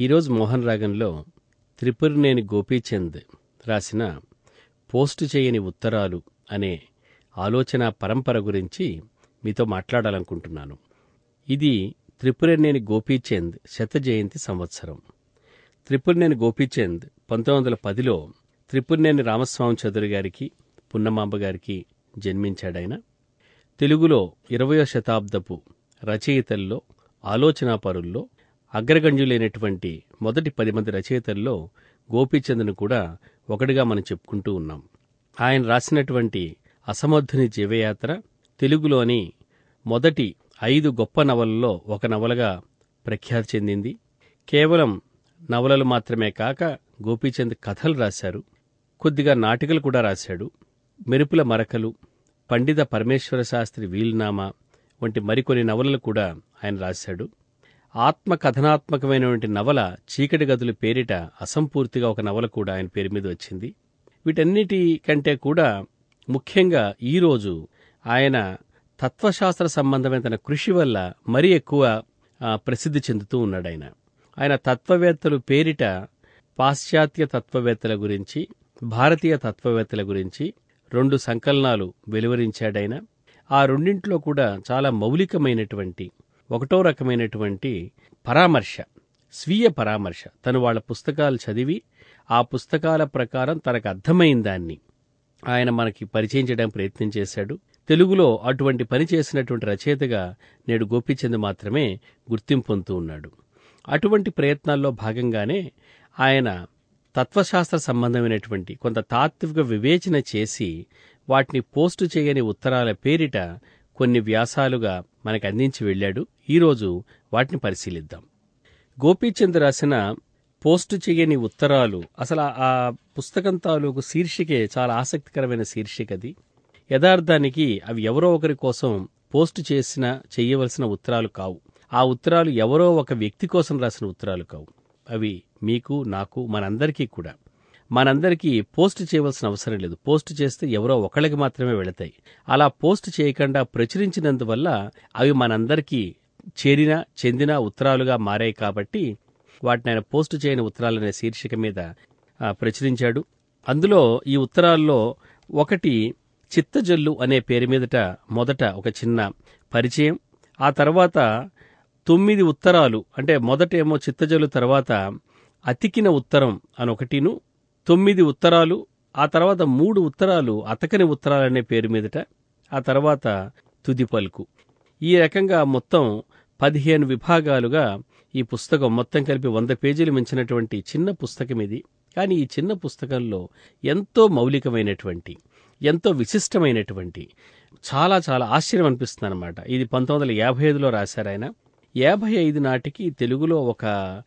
ఈరోజు మోహన్ రాగంలో త్రిపురనేని గోపీచంద్ రాసిన పోస్టు చేయని ఉత్తరాలు అనే ఆలోచన పరంపర గురించి మీతో మాట్లాడాలనుకుంటున్నాను ఇది త్రిపురనేని గోపీచంద్ శత జయంతి సంవత్సరం త్రిపురనేని గోపీచంద్ పంతొమ్మిది వందల పదిలో త్రిపురనేని రామస్వామి చౌదరి గారికి పున్నమాంబ గారికి జన్మించాడాయన తెలుగులో ఇరవయో శతాబ్దపు రచయితల్లో ఆలోచనాపరుల్లో అగ్రగణ్యులైనటువంటి మొదటి పది మంది రచయితల్లో గోపీచంద్ను కూడా ఒకటిగా మనం చెప్పుకుంటూ ఉన్నాం ఆయన రాసినటువంటి అసమర్థుని జీవయాత్ర తెలుగులోని మొదటి ఐదు గొప్ప నవలల్లో ఒక నవలగా ప్రఖ్యాతి చెందింది కేవలం నవలలు మాత్రమే కాక గోపీచంద్ కథలు రాశారు కొద్దిగా నాటికలు కూడా రాశాడు మెరుపుల మరకలు పండిత పరమేశ్వర శాస్త్రి వీలునామా వంటి మరికొన్ని నవలలు కూడా ఆయన రాశాడు ఆత్మ కథనాత్మకమైనటువంటి నవల చీకటి గదులు పేరిట అసంపూర్తిగా ఒక నవల కూడా ఆయన పేరు మీద వచ్చింది వీటన్నిటి కంటే కూడా ముఖ్యంగా ఈరోజు ఆయన తత్వశాస్త్ర సంబంధమైన తన కృషి వల్ల మరీ ఎక్కువ ఆ, ప్రసిద్ధి చెందుతూ ఉన్నాడు ఆయన ఆయన తత్వవేత్తలు పేరిట పాశ్చాత్య తత్వవేత్తల గురించి భారతీయ తత్వవేత్తల గురించి రెండు సంకలనాలు వెలువరించాడైన ఆ రెండింటిలో కూడా చాలా మౌలికమైనటువంటి ఒకటో రకమైనటువంటి పరామర్శ స్వీయ పరామర్శ తను వాళ్ళ పుస్తకాలు చదివి ఆ పుస్తకాల ప్రకారం తనకు అర్థమైన దాన్ని ఆయన మనకి పరిచయం చేయడానికి ప్రయత్నం చేశాడు తెలుగులో అటువంటి పని చేసినటువంటి రచయితగా నేడు గోపీచంద్ మాత్రమే గుర్తింపు పొందుతూ ఉన్నాడు అటువంటి ప్రయత్నాల్లో భాగంగానే ఆయన తత్వశాస్త్ర సంబంధమైనటువంటి కొంత తాత్విక వివేచన చేసి వాటిని పోస్టు చేయని ఉత్తరాల పేరిట కొన్ని వ్యాసాలుగా మనకు అందించి వెళ్ళాడు ఈరోజు వాటిని పరిశీలిద్దాం గోపీచంద్ రాసిన పోస్టు చేయని ఉత్తరాలు అసలు ఆ- ఆ పుస్తకం తాలూకు శీర్షికే చాలా ఆసక్తికరమైన శీర్షిక అది యథార్థానికి అవి ఎవరో ఒకరి కోసం పోస్టు చేసిన చేయవలసిన ఉత్తరాలు కావు ఆ ఉత్తరాలు ఎవరో ఒక వ్యక్తి కోసం రాసిన ఉత్తరాలు కావు అవి మీకు నాకు మనందరికీ కూడా మనందరికీ పోస్ట్ చేయవలసిన అవసరం లేదు పోస్ట్ చేస్తే ఎవరో ఒకళ్ళకి మాత్రమే వెళతాయి అలా పోస్ట్ చేయకుండా ప్రచురించినందువల్ల అవి మనందరికీ చేరిన చెందిన ఉత్తరాలుగా మారాయి కాబట్టి వాటిని ఆయన పోస్టు చేయని ఉత్తరాలనే శీర్షిక మీద ఆ, ప్రచురించాడు అందులో ఈ ఉత్తరాల్లో ఒకటి చిత్తజల్లు అనే పేరు మీదట మొదట ఒక చిన్న పరిచయం ఆ తర్వాత తొమ్మిది ఉత్తరాలు అంటే మొదటేమో చిత్తజల్లు తర్వాత అతికిన ఉత్తరం అని ఒకటిను తొమ్మిది ఉత్తరాలు ఆ తర్వాత మూడు ఉత్తరాలు అతకని ఉత్తరాలు అనే పేరు మీదట ఆ తర్వాత తుది పలుకు ఈ రకంగా మొత్తం పదిహేను విభాగాలుగా ఈ పుస్తకం మొత్తం కలిపి వంద పేజీలు మించినటువంటి చిన్న పుస్తకం ఇది కానీ ఈ చిన్న పుస్తకంలో ఎంతో మౌలికమైనటువంటి ఎంతో విశిష్టమైనటువంటి చాలా చాలా ఆశ్చర్యం అనిపిస్తుంది అనమాట ఇది పంతొమ్మిది వందల యాభై ఐదులో రాశారు ఆయన యాభై ఐదు నాటికి తెలుగులో ఒక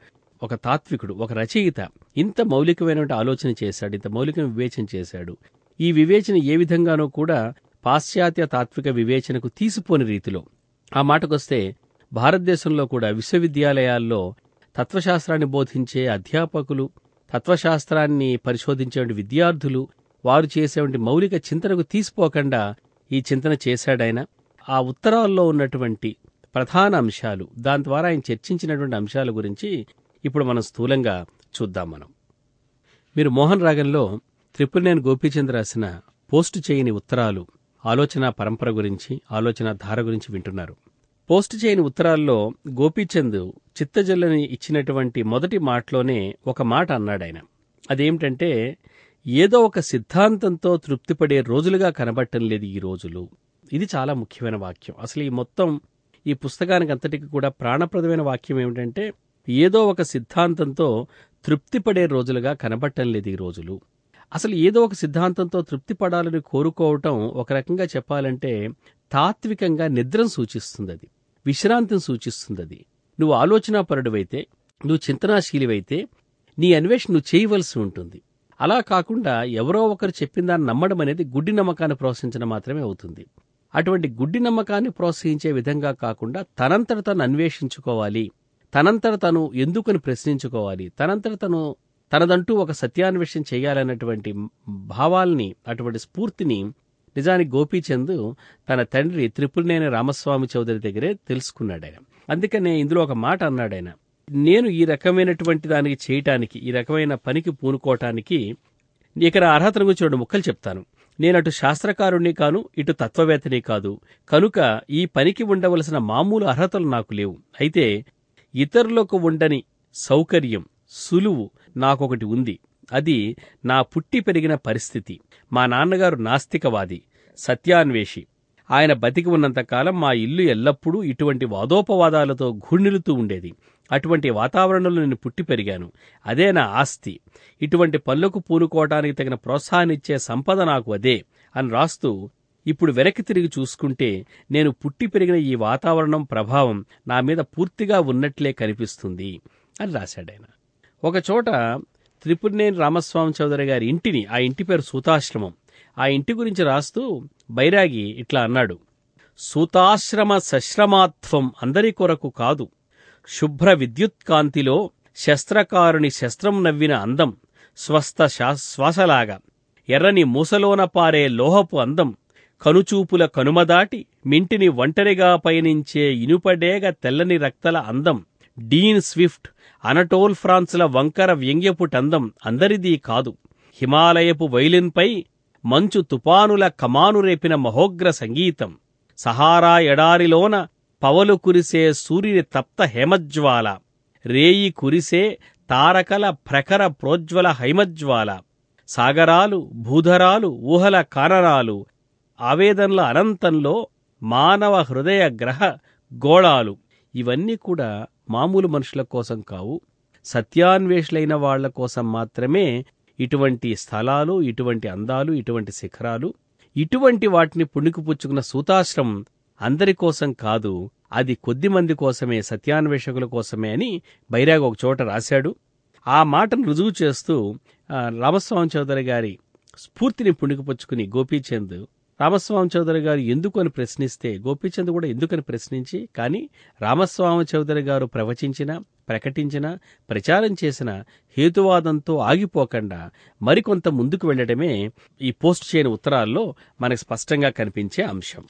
ఒక తాత్వికుడు ఒక రచయిత ఇంత మౌలికమైనటువంటి ఆలోచన చేశాడు ఇంత మౌలిక వివేచన చేశాడు ఈ వివేచన ఏ విధంగానూ కూడా పాశ్చాత్య తాత్విక వివేచనకు తీసిపోని రీతిలో ఆ మాటకొస్తే భారతదేశంలో కూడా విశ్వవిద్యాలయాల్లో తత్వశాస్త్రాన్ని బోధించే అధ్యాపకులు తత్వశాస్త్రాన్ని పరిశోధించే విద్యార్థులు వారు చేసేటువంటి మౌలిక చింతనకు తీసిపోకుండా ఈ చింతన చేశాడాయన ఆ ఉత్తరాల్లో ఉన్నటువంటి ప్రధాన అంశాలు దాని ద్వారా ఆయన చర్చించినటువంటి అంశాల గురించి ఇప్పుడు మనం స్థూలంగా చూద్దాం మనం మీరు మోహన్ రాగంలో త్రిపురనేని గోపీచంద్ రాసిన పోస్టు చేయని ఉత్తరాలు ఆలోచన పరంపర గురించి ఆలోచన ధార గురించి వింటున్నారు పోస్టు చేయని ఉత్తరాల్లో గోపీచంద్ చిత్తజల్లని ఇచ్చినటువంటి మొదటి మాటలోనే ఒక మాట అన్నాడు ఆయన అదేమిటంటే ఏదో ఒక సిద్ధాంతంతో తృప్తిపడే రోజులుగా కనబడటం లేదు ఈ రోజులు ఇది చాలా ముఖ్యమైన వాక్యం అసలు ఈ మొత్తం ఈ పుస్తకానికి అంతటికి కూడా ప్రాణప్రదమైన వాక్యం ఏమిటంటే ఏదో ఒక సిద్ధాంతంతో తృప్తిపడే రోజులుగా కనబడటం లేదు ఈ రోజులు అసలు ఏదో ఒక సిద్ధాంతంతో తృప్తి పడాలని కోరుకోవటం ఒక రకంగా చెప్పాలంటే తాత్వికంగా నిద్రను సూచిస్తుంది అది విశ్రాంతిని సూచిస్తుంది అది నువ్వు ఆలోచనాపరుడివైతే నువ్వు చింతనాశీలివైతే నీ అన్వేషణ నువ్వు చేయవలసి ఉంటుంది అలా కాకుండా ఎవరో ఒకరు చెప్పిన దాన్ని నమ్మడం అనేది గుడ్డి నమ్మకాన్ని ప్రోత్సహించడం మాత్రమే అవుతుంది అటువంటి గుడ్డి నమ్మకాన్ని ప్రోత్సహించే విధంగా కాకుండా తనంతట తను అన్వేషించుకోవాలి తనంతట తను ఎందుకని ప్రశ్నించుకోవాలి తనంతట తను తనదంటూ ఒక సత్యాన్వేషణ చేయాలన్నటువంటి భావాల్ని అటువంటి స్ఫూర్తిని నిజానికి గోపీచంద్ తన తండ్రి త్రిపురనేని రామస్వామి చౌదరి దగ్గరే తెలుసుకున్నాడు ఆయన అందుకనే ఇందులో ఒక మాట అన్నాడు ఆయన నేను ఈ రకమైనటువంటి దానికి చేయటానికి ఈ రకమైన పనికి పూనుకోవటానికి ఇక్కడ అర్హతల గురించి రెండు ముక్కలు చెప్తాను నేను అటు శాస్త్రకారుణ్ణి కాను ఇటు తత్వవేత్తని కాదు కనుక ఈ పనికి ఉండవలసిన మామూలు అర్హతలు నాకు లేవు అయితే ఇతరులకు ఉండని సౌకర్యం సులువు నాకొకటి ఉంది అది నా పుట్టి పెరిగిన పరిస్థితి మా నాన్నగారు నాస్తికవాది సత్యాన్వేషి ఆయన బతికి ఉన్నంతకాలం మా ఇల్లు ఎల్లప్పుడూ ఇటువంటి వాదోపవాదాలతో ఘూణిలుతూ ఉండేది అటువంటి వాతావరణంలో నేను పుట్టి పెరిగాను అదే నా ఆస్తి ఇటువంటి పనులకు పూనుకోవటానికి తగిన ప్రోత్సాహాన్నిచ్చే సంపద నాకు అదే అని రాస్తూ ఇప్పుడు వెనక్కి తిరిగి చూసుకుంటే నేను పుట్టి పెరిగిన ఈ వాతావరణం ప్రభావం నా మీద పూర్తిగా ఉన్నట్లే కనిపిస్తుంది అని రాశాడాయన ఒకచోట త్రిపురనేని రామస్వామి చౌదరి గారి ఇంటిని ఆ ఇంటి పేరు సూతాశ్రమం ఆ ఇంటి గురించి రాస్తూ బైరాగి ఇట్లా అన్నాడు సూతాశ్రమ సశ్రమాత్వం అందరి కొరకు కాదు శుభ్ర విద్యుత్కాంతిలో శస్త్రకారుని శస్త్రం నవ్విన అందం స్వస్థ శా- శ్వాసలాగా ఎర్రని మూసలోన పారే లోహపు అందం కనుచూపుల కనుమదాటి మింటిని ఒంటరిగా పయనించే ఇనుపడేగ తెల్లని రక్తల అందం డీన్ స్విఫ్ట్ అనటోల్ ఫ్రాన్స్ల వంకర వ్యంగ్యపుటందం అందరిదీ కాదు హిమాలయపు వైలిన్పై మంచు తుపానుల కమాను రేపిన మహోగ్ర సంగీతం సహారా ఎడారిలోన పవలు కురిసే సూర్యుని తప్త హేమజ్వాల రేయి కురిసే తారకల ప్రఖర ప్రోజ్వల హైమజ్వాల సాగరాలు భూధరాలు ఊహల కానరాలు ఆవేదనల అనంతంలో మానవ హృదయ గ్రహ గోళాలు ఇవన్నీ కూడా మామూలు మనుషుల కోసం కావు సత్యాన్వేషులైన వాళ్ల కోసం మాత్రమే ఇటువంటి స్థలాలు ఇటువంటి అందాలు ఇటువంటి శిఖరాలు ఇటువంటి వాటిని పుణికిపుచ్చుకున్న సూతాశ్రమం అందరి కోసం కాదు అది కొద్ది మంది కోసమే సత్యాన్వేషకుల కోసమే అని బైరాగ్ ఒక చోట రాశాడు ఆ మాటను రుజువు చేస్తూ ఆ, రామస్వామి చౌదరి గారి స్ఫూర్తిని పుణికిపుచ్చుకుని గోపీచంద్ రామస్వామి చౌదరి గారు ఎందుకు అని ప్రశ్నిస్తే గోపీచంద్ కూడా ఎందుకని ప్రశ్నించి కానీ రామస్వామి చౌదరి గారు ప్రవచించిన ప్రకటించిన ప్రచారం చేసిన హేతువాదంతో ఆగిపోకుండా మరికొంత ముందుకు వెళ్ళడమే ఈ పోస్ట్ చేయని ఉత్తరాల్లో మనకు స్పష్టంగా కనిపించే అంశం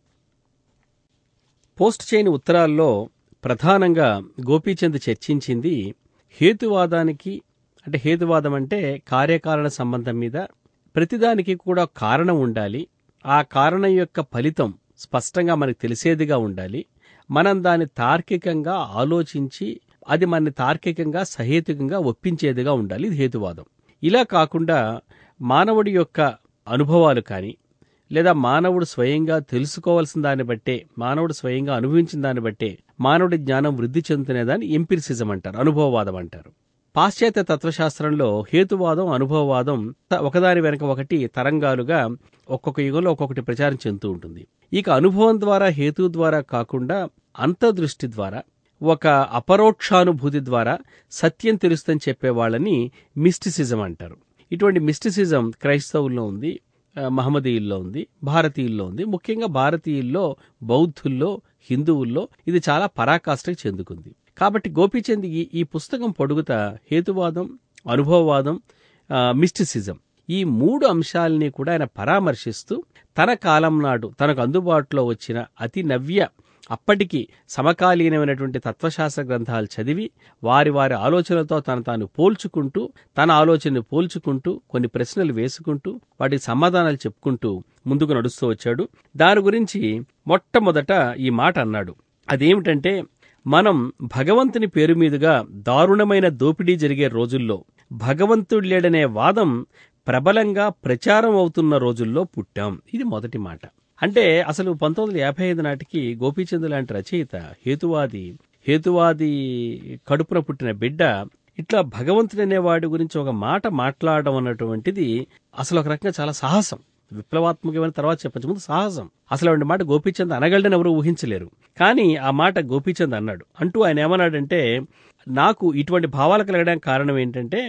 పోస్ట్ చేయని ఉత్తరాల్లో ప్రధానంగా గోపీచంద్ చర్చించింది హేతువాదానికి అంటే హేతువాదం అంటే కార్యకారణ సంబంధం మీద ప్రతిదానికి కూడా కారణం ఉండాలి ఆ కారణం యొక్క ఫలితం స్పష్టంగా మనకు తెలిసేదిగా ఉండాలి మనం దాన్ని తార్కికంగా ఆలోచించి అది మనని తార్కికంగా సహేతుకంగా ఒప్పించేదిగా ఉండాలి ఇది హేతువాదం ఇలా కాకుండా మానవుడి యొక్క అనుభవాలు కానీ లేదా మానవుడు స్వయంగా తెలుసుకోవాల్సిన దాన్ని బట్టే మానవుడు స్వయంగా అనుభవించిన దాన్ని బట్టే మానవుడి జ్ఞానం వృద్ధి చెందుతునేదాన్ని ఎంపిరిసిజం అంటారు అనుభవవాదం అంటారు పాశ్చాత్య తత్వశాస్త్రంలో హేతువాదం అనుభవవాదం త- ఒకదాని వెనక ఒకటి తరంగాలుగా ఒక్కొక్క యుగంలో ఒక్కొక్కటి ప్రచారం చెందుతూ ఉంటుంది ఇక అనుభవం ద్వారా హేతు ద్వారా కాకుండా అంతర్దృష్టి ద్వారా ఒక అపరోక్షానుభూతి ద్వారా సత్యం తెలుస్తుందని చెప్పే వాళ్ళని మిస్టిసిజం అంటారు ఇటువంటి మిస్టిసిజం క్రైస్తవుల్లో ఉంది ఆ, మహమ్మదీయుల్లో ఉంది భారతీయుల్లో ఉంది ముఖ్యంగా భారతీయుల్లో బౌద్ధుల్లో హిందువుల్లో ఇది చాలా పరాకాష్ఠకు చెందుకుంది కాబట్టి గోపీచంద్ ఈ ఈ పుస్తకం పొడుగుతా హేతువాదం అనుభవవాదం ఆ, మిస్టిసిజం ఈ మూడు అంశాలని కూడా ఆయన పరామర్శిస్తూ తన కాలం నాడు తనకు అందుబాటులో వచ్చిన అతి నవ్య అప్పటికి సమకాలీనమైనటువంటి తత్వశాస్త్ర గ్రంథాలు చదివి వారి వారి ఆలోచనలతో తను తాను పోల్చుకుంటూ తన ఆలోచనను పోల్చుకుంటూ కొన్ని ప్రశ్నలు వేసుకుంటూ వాటికి సమాధానాలు చెప్పుకుంటూ ముందుకు నడుస్తూ వచ్చాడు దాని గురించి మొట్టమొదట ఈ మాట అన్నాడు అదేమిటంటే మనం భగవంతుని పేరు మీదుగా దారుణమైన దోపిడీ జరిగే రోజుల్లో భగవంతుడు లేడనే వాదం ప్రబలంగా ప్రచారం అవుతున్న రోజుల్లో పుట్టాం ఇది మొదటి మాట అంటే అసలు పంతొమ్మిది వందల యాభై ఐదు నాటికి గోపీచంద్ లాంటి రచయిత హేతువాది హేతువాది కడుపున పుట్టిన బిడ్డ ఇట్లా భగవంతుడు అనేవాడి గురించి ఒక మాట మాట్లాడడం అన్నటువంటిది అసలు ఒక రకంగా చాలా సాహసం విప్లవాత్మకమైన తర్వాత చెప్పచ్చు ముందు సాహసం అసలు అలాంటి మాట గోపీచంద్ అనగలడని ఎవరు ఊహించలేరు కానీ ఆ మాట గోపీచంద్ అన్నాడు అంటూ ఆయన ఏమన్నాడంటే నాకు ఇటువంటి భావాలు కలగడానికి కారణం ఏంటంటే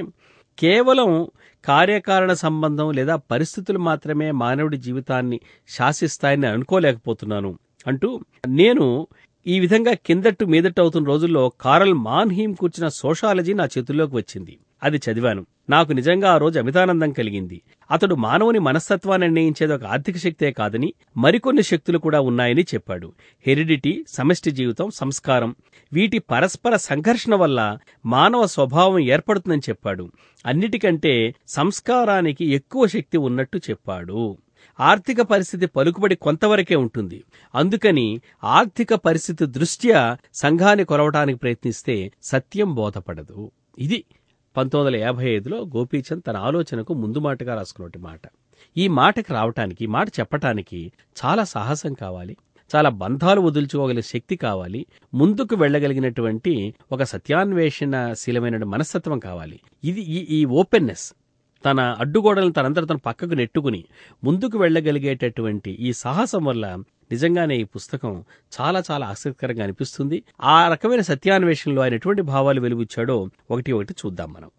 కేవలం కార్యకారణ సంబంధం లేదా పరిస్థితులు మాత్రమే మానవుడి జీవితాన్ని శాసిస్తాయని అనుకోలేకపోతున్నాను అంటూ నేను ఈ విధంగా కిందట్టు మీదట్టు అవుతున్న రోజుల్లో కారల్ మాన్హీమ్ కూర్చిన సోషాలజీ నా చేతుల్లోకి వచ్చింది అది చదివాను నాకు నిజంగా ఆ రోజు అమితానందం కలిగింది అతడు మానవుని మనస్తత్వాన్ని నిర్ణయించేది ఒక ఆర్థిక శక్తే కాదని మరికొన్ని శక్తులు కూడా ఉన్నాయని చెప్పాడు హెరిడిటీ సమష్టి జీవితం సంస్కారం వీటి పరస్పర సంఘర్షణ వల్ల మానవ స్వభావం ఏర్పడుతుందని చెప్పాడు అన్నిటికంటే సంస్కారానికి ఎక్కువ శక్తి ఉన్నట్టు చెప్పాడు ఆర్థిక పరిస్థితి పలుకుబడి కొంతవరకే ఉంటుంది అందుకని ఆర్థిక పరిస్థితి దృష్ట్యా సంఘాన్ని కొలవటానికి ప్రయత్నిస్తే సత్యం బోధపడదు ఇది పంతొమ్మిది వందల యాభై ఐదులో గోపీచంద్ తన ఆలోచనకు ముందు మాటగా రాసుకున్నటి మాట ఈ మాటకి రావటానికి ఈ మాట చెప్పటానికి చాలా సాహసం కావాలి చాలా బంధాలు వదులుచుకోగలిగే శక్తి కావాలి ముందుకు వెళ్ళగలిగినటువంటి ఒక సత్యాన్వేషణశీలమైన మనస్తత్వం కావాలి ఇది ఈ ఈ ఓపెన్నెస్ తన అడ్డుగోడలను తనంతట తన పక్కకు నెట్టుకుని ముందుకు వెళ్ళగలిగేటటువంటి ఈ సాహసం వల్ల నిజంగానే ఈ పుస్తకం చాలా చాలా ఆసక్తికరంగా అనిపిస్తుంది ఆ రకమైన సత్యాన్వేషణలో ఆయన ఎటువంటి భావాలు వెలుగుచ్చాడో ఒకటి ఒకటి చూద్దాం మనం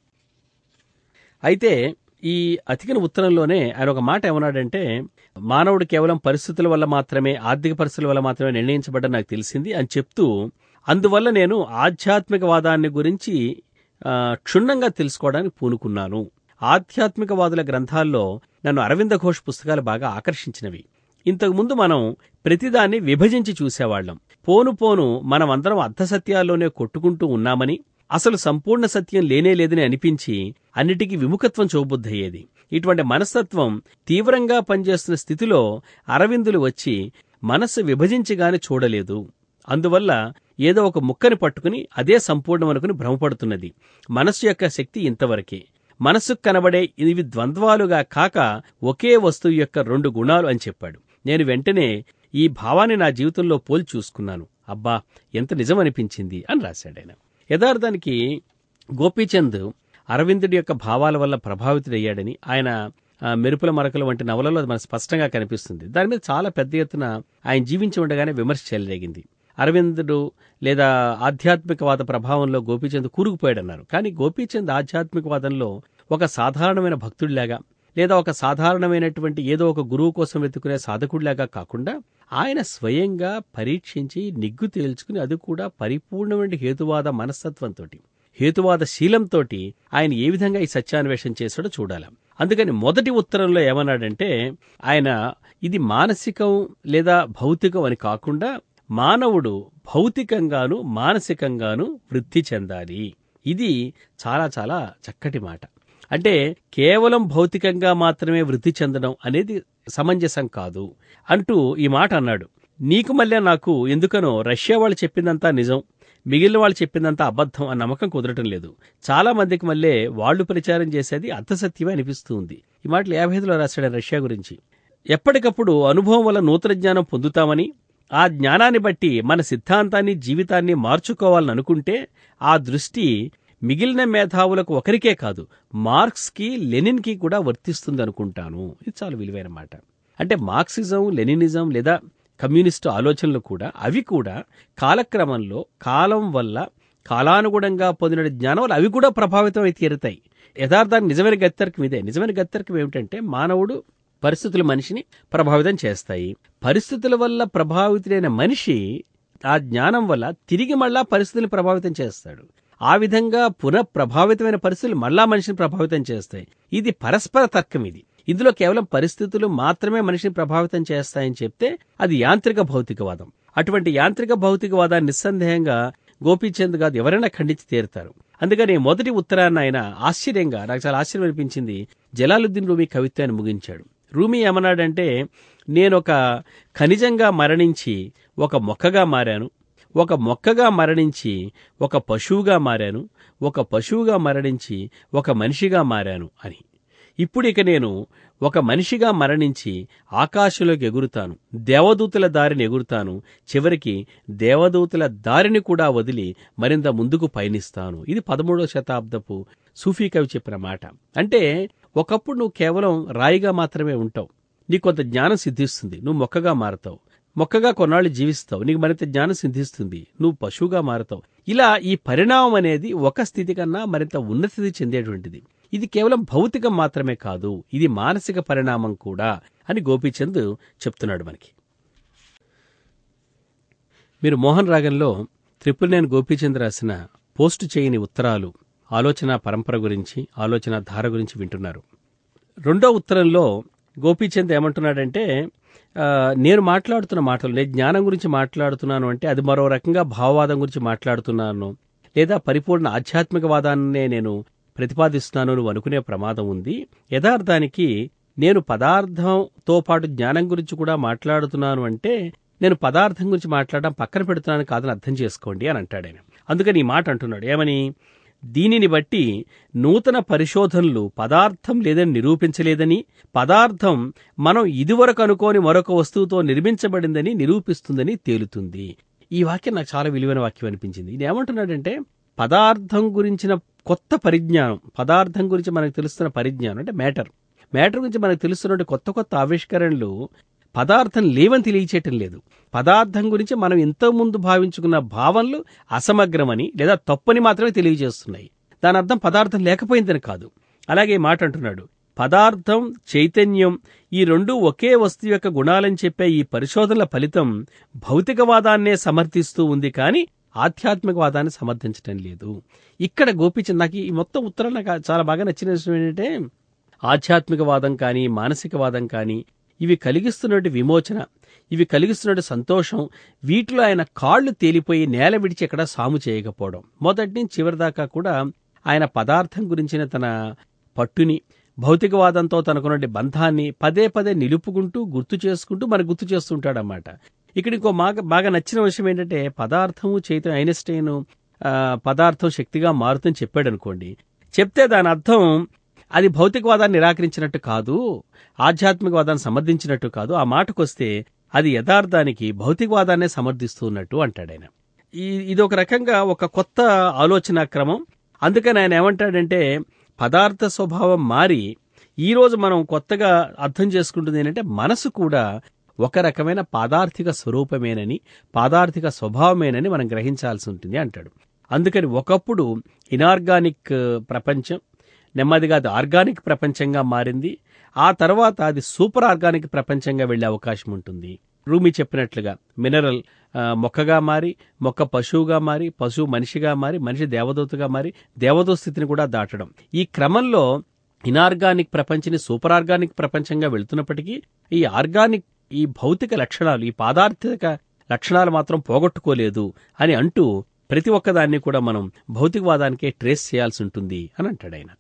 అయితే ఈ అతికిన ఉత్తరంలోనే ఆయన ఒక మాట ఏమన్నాడంటే మానవుడు కేవలం పరిస్థితుల వల్ల మాత్రమే ఆర్థిక పరిస్థితుల వల్ల మాత్రమే నిర్ణయించబడ్డ నాకు తెలిసింది అని చెప్తూ అందువల్ల నేను ఆధ్యాత్మికవాదాన్ని గురించి ఆ, క్షుణ్ణంగా తెలుసుకోవడానికి పూనుకున్నాను ఆధ్యాత్మికవాదుల గ్రంథాల్లో నన్ను అరవింద ఘోష్ పుస్తకాలు బాగా ఆకర్షించినవి ఇంతకుముందు మనం ప్రతిదాన్ని విభజించి చూసేవాళ్లం పోను పోను మనమందరం అర్ధసత్యాల్లోనే కొట్టుకుంటూ ఉన్నామని అసలు సంపూర్ణ సత్యం లేనే లేదని అనిపించి అన్నిటికీ విముఖత్వం చూబుద్దయ్యేది ఇటువంటి మనస్తత్వం తీవ్రంగా పనిచేస్తున్న స్థితిలో అరవిందులు వచ్చి మనస్సు విభజించిగాని చూడలేదు అందువల్ల ఏదో ఒక ముక్కని పట్టుకుని అదే సంపూర్ణమనుకుని భ్రమపడుతున్నది మనస్సు యొక్క శక్తి ఇంతవరకే మనస్సుకు కనబడే ఇవి ద్వంద్వాలుగా కాక ఒకే వస్తువు యొక్క రెండు గుణాలు అని చెప్పాడు నేను వెంటనే ఈ భావాన్ని నా జీవితంలో పోల్చి చూసుకున్నాను అబ్బా ఎంత నిజమనిపించింది అని రాశాడు ఆయన యథార్థానికి గోపీచంద్ అరవిందుడి యొక్క భావాల వల్ల ప్రభావితుడయ్యాడని ఆయన ఆ, మెరుపుల మరకలు వంటి నవలలో అది మనకు స్పష్టంగా కనిపిస్తుంది దాని మీద చాలా పెద్ద ఎత్తున ఆయన జీవించి ఉండగానే విమర్శ చెలరేగింది అరవిందుడు లేదా ఆధ్యాత్మికవాద ప్రభావంలో గోపీచంద్ కూరుకుపోయాడన్నారు కానీ గోపీచంద్ ఆధ్యాత్మికవాదంలో ఒక సాధారణమైన భక్తుడిలాగా లేదా ఒక సాధారణమైనటువంటి ఏదో ఒక గురువు కోసం వెతుకునే సాధకుడిలాగా కాకుండా ఆయన స్వయంగా పరీక్షించి నిగ్గు తేల్చుకుని అది కూడా పరిపూర్ణమైన హేతువాద మనస్తత్వంతో హేతువాద శీలంతో ఆయన ఏ విధంగా ఈ సత్యాన్వేషణ చేశాడో చూడాలి అందుకని మొదటి ఉత్తరంలో ఏమన్నాడంటే ఆయన ఇది మానసికం లేదా భౌతికం అని కాకుండా మానవుడు భౌతికంగాను మానసికంగాను వృద్ధి చెందాలి ఇది చాలా చాలా చక్కటి మాట అంటే కేవలం భౌతికంగా మాత్రమే వృద్ధి చెందడం అనేది సమంజసం కాదు అంటూ ఈ మాట అన్నాడు నీకు మళ్ళీ నాకు ఎందుకనో రష్యా వాళ్ళు చెప్పిందంతా నిజం మిగిలిన వాళ్ళు చెప్పిందంతా అబద్ధం అన్న నమ్మకం కుదరటం లేదు చాలా మందికి మళ్ళీ వాళ్ళు ప్రచారం చేసేది అర్థసత్యమే అనిపిస్తుంది ఈ మాటలు యాభై ఐదులో రాశాడు ఆయన రష్యా గురించి ఎప్పటికప్పుడు అనుభవం వల్ల నూతన జ్ఞానం పొందుతామని ఆ జ్ఞానాన్ని బట్టి మన సిద్ధాంతాన్ని జీవితాన్ని మార్చుకోవాలని అనుకుంటే ఆ దృష్టి మిగిలిన మేధావులకు ఒకరికే కాదు మార్క్స్కి లెనిన్కి కూడా వర్తిస్తుంది అనుకుంటాను ఇది చాలా విలువైన మాట అంటే మార్క్సిజం లెనినిజం లేదా కమ్యూనిస్టు ఆలోచనలు కూడా అవి కూడా కాలక్రమంలో కాలం వల్ల కాలానుగుణంగా పొందిన జ్ఞానం వల్ల అవి కూడా ప్రభావితం అయి తీరుతాయి యథార్థానికి నిజమైన గత్తర్కం ఇదే నిజమైన గత్తర్కం ఏమిటంటే మానవుడు పరిస్థితులు మనిషిని ప్రభావితం చేస్తాయి పరిస్థితుల వల్ల ప్రభావితుడైన మనిషి ఆ జ్ఞానం వల్ల తిరిగి మళ్ళా పరిస్థితులను ప్రభావితం చేస్తాడు ఆ విధంగా పునః ప్రభావితమైన పరిస్థితులు మళ్ళా మనిషిని ప్రభావితం చేస్తాయి ఇది పరస్పర తర్కం ఇది ఇందులో కేవలం పరిస్థితులు మాత్రమే మనిషిని ప్రభావితం చేస్తాయని చెప్తే అది యాంత్రిక భౌతికవాదం అటువంటి యాంత్రిక భౌతికవాదాన్ని నిస్సందేహంగా గోపీచంద్ గారు ఎవరైనా ఖండించి తీరుతారు అందుకని మొదటి ఉత్తరాన్ని ఆయన ఆశ్చర్యంగా నాకు చాలా ఆశ్చర్యం అనిపించింది జలాలుద్దీన్ రూమీ కవిత్వాన్ని ముగించాడు రూమీ ఏమన్నాడంటే నేనొక ఖనిజంగా మరణించి ఒక మొక్కగా మారాను ఒక మొక్కగా మరణించి ఒక పశువుగా మారాను ఒక పశువుగా మరణించి ఒక మనిషిగా మారాను అని ఇప్పుడు ఇక నేను ఒక మనిషిగా మరణించి ఆకాశంలోకి ఎగురుతాను దేవదూతల దారిని ఎగురుతాను చివరికి దేవదూతల దారిని కూడా వదిలి మరింత ముందుకు పయనిస్తాను ఇది పదమూడవ శతాబ్దపు సూఫీ కవి చెప్పిన మాట అంటే ఒకప్పుడు నువ్వు కేవలం రాయిగా మాత్రమే ఉంటావు నీకు కొంత జ్ఞానం సిద్ధిస్తుంది నువ్వు మొక్కగా మారుతావు మొక్కగా కొన్నాళ్ళు జీవిస్తావు నీకు మరింత జ్ఞానం సిద్ధిస్తుంది నువ్వు పశువుగా మారుతావు ఇలా ఈ పరిణామం అనేది ఒక స్థితి కన్నా మరింత ఉన్నత స్థితి చెందేటువంటిది ఇది కేవలం భౌతికం మాత్రమే కాదు ఇది మానసిక పరిణామం కూడా అని గోపీచంద్ చెప్తున్నాడు మనకి మీరు మోహన్ రాగంలో త్రిపురనేని గోపీచంద్ రాసిన పోస్టు చేయని ఉత్తరాలు ఆలోచన పరంపర గురించి ఆలోచన ధార గురించి వింటున్నారు రెండో ఉత్తరంలో గోపీచంద్ ఏమంటున్నాడంటే ఆ, నేను మాట్లాడుతున్న మాటలు నేను జ్ఞానం గురించి మాట్లాడుతున్నాను అంటే అది మరో రకంగా భావవాదం గురించి మాట్లాడుతున్నాను లేదా పరిపూర్ణ ఆధ్యాత్మికవాదాన్నే నేను ప్రతిపాదిస్తున్నాను నువ్వు అనుకునే ప్రమాదం ఉంది యథార్థానికి నేను పదార్థంతో పాటు జ్ఞానం గురించి కూడా మాట్లాడుతున్నాను అంటే నేను పదార్థం గురించి మాట్లాడడం పక్కన పెడుతున్నాను కాదని అర్థం చేసుకోండి అని అంటాడు ఆయన అందుకని ఈ మాట అంటున్నాడు ఏమని దీనిని బట్టి నూతన పరిశోధనలు పదార్థం లేదని నిరూపించలేదని పదార్థం మనం ఇదివరకు అనుకోని మరొక వస్తువుతో నిర్మించబడిందని నిరూపిస్తుందని తేలుతుంది ఈ వాక్యం నాకు చాలా విలువైన వాక్యం అనిపించింది ఇది ఏమంటున్నాడంటే పదార్థం గురించిన కొత్త పరిజ్ఞానం పదార్థం గురించి మనకు తెలుస్తున్న పరిజ్ఞానం అంటే మ్యాటర్ మ్యాటర్ గురించి మనకు తెలుస్తున్న కొత్త కొత్త ఆవిష్కరణలు పదార్థం లేవని తెలియచేయటం లేదు పదార్థం గురించి మనం ఇంతకుముందు భావించుకున్న భావనలు అసమగ్రమని లేదా తప్పని మాత్రమే తెలియజేస్తున్నాయి దాని అర్థం పదార్థం లేకపోయిందని కాదు అలాగే ఈ మాట అంటున్నాడు పదార్థం చైతన్యం ఈ రెండు ఒకే వస్తువు యొక్క గుణాలని చెప్పే ఈ పరిశోధనల ఫలితం భౌతికవాదాన్నే సమర్థిస్తూ ఉంది కానీ ఆధ్యాత్మికవాదాన్ని సమర్థించటం లేదు ఇక్కడ గోపిచంద్ నాకు ఈ మొత్తం ఉత్తరం నాకు చాలా బాగా నచ్చిన విషయం ఏంటంటే ఆధ్యాత్మికవాదం కానీ మానసికవాదం కానీ ఇవి కలిగిస్తున్నటువంటి విమోచన ఇవి కలిగిస్తున్నటువంటి సంతోషం వీటిలో ఆయన కాళ్ళు తేలిపోయి నేల విడిచి ఎక్కడ సాము చేయకపోవడం మొదటి నుంచి చివరి దాకా కూడా ఆయన పదార్థం గురించిన తన పట్టుని భౌతికవాదంతో తనకున్నటువంటి బంధాన్ని పదే పదే నిలుపుకుంటూ గుర్తు చేసుకుంటూ మరి గుర్తు చేస్తుంటాడన్నమాట ఇక్కడ ఇంకో బాగా బాగా నచ్చిన విషయం ఏంటంటే పదార్థము చైతన్యం ఐన్స్టైన్ ఆ, పదార్థం శక్తిగా మారుతుందని చెప్పాడు అనుకోండి చెప్తే దాని అర్థం అది భౌతికవాదాన్ని నిరాకరించినట్టు కాదు ఆధ్యాత్మికవాదాన్ని సమర్థించినట్టు కాదు ఆ మాటకొస్తే అది యథార్థానికి భౌతికవాదాన్నే సమర్థిస్తున్నట్టు అంటాడు ఆయన ఈ ఇది ఒక రకంగా ఒక కొత్త ఆలోచన క్రమం అందుకని ఆయన ఏమంటాడంటే పదార్థ స్వభావం మారి ఈ రోజు మనం కొత్తగా అర్థం చేసుకుంటుంది ఏంటంటే మనసు కూడా ఒక రకమైన పాదార్థిక స్వరూపమేనని పాదార్థిక స్వభావమేనని మనం గ్రహించాల్సి ఉంటుంది అంటాడు అందుకని ఒకప్పుడు ఇనార్గానిక్ ప్రపంచం నెమ్మదిగా అది ఆర్గానిక్ ప్రపంచంగా మారింది ఆ తర్వాత అది సూపర్ ఆర్గానిక్ ప్రపంచంగా వెళ్లే అవకాశం ఉంటుంది రూమి చెప్పినట్లుగా మినరల్ ఆ, మొక్కగా మారి మొక్క పశువుగా మారి పశువు మనిషిగా మారి మనిషి దేవదూతగా మారి దేవదూత స్థితిని కూడా దాటడం ఈ క్రమంలో ఇనార్గానిక్ ప్రపంచని సూపర్ ఆర్గానిక్ ప్రపంచంగా వెళ్తున్నప్పటికీ ఈ ఆర్గానిక్ ఈ భౌతిక లక్షణాలు ఈ పాదార్థిక లక్షణాలు మాత్రం పోగొట్టుకోలేదు అని అంటూ ప్రతి ఒక్కదాన్ని కూడా మనం భౌతికవాదానికే ట్రేస్ చేయాల్సి ఉంటుంది అని అంటాడు ఆయన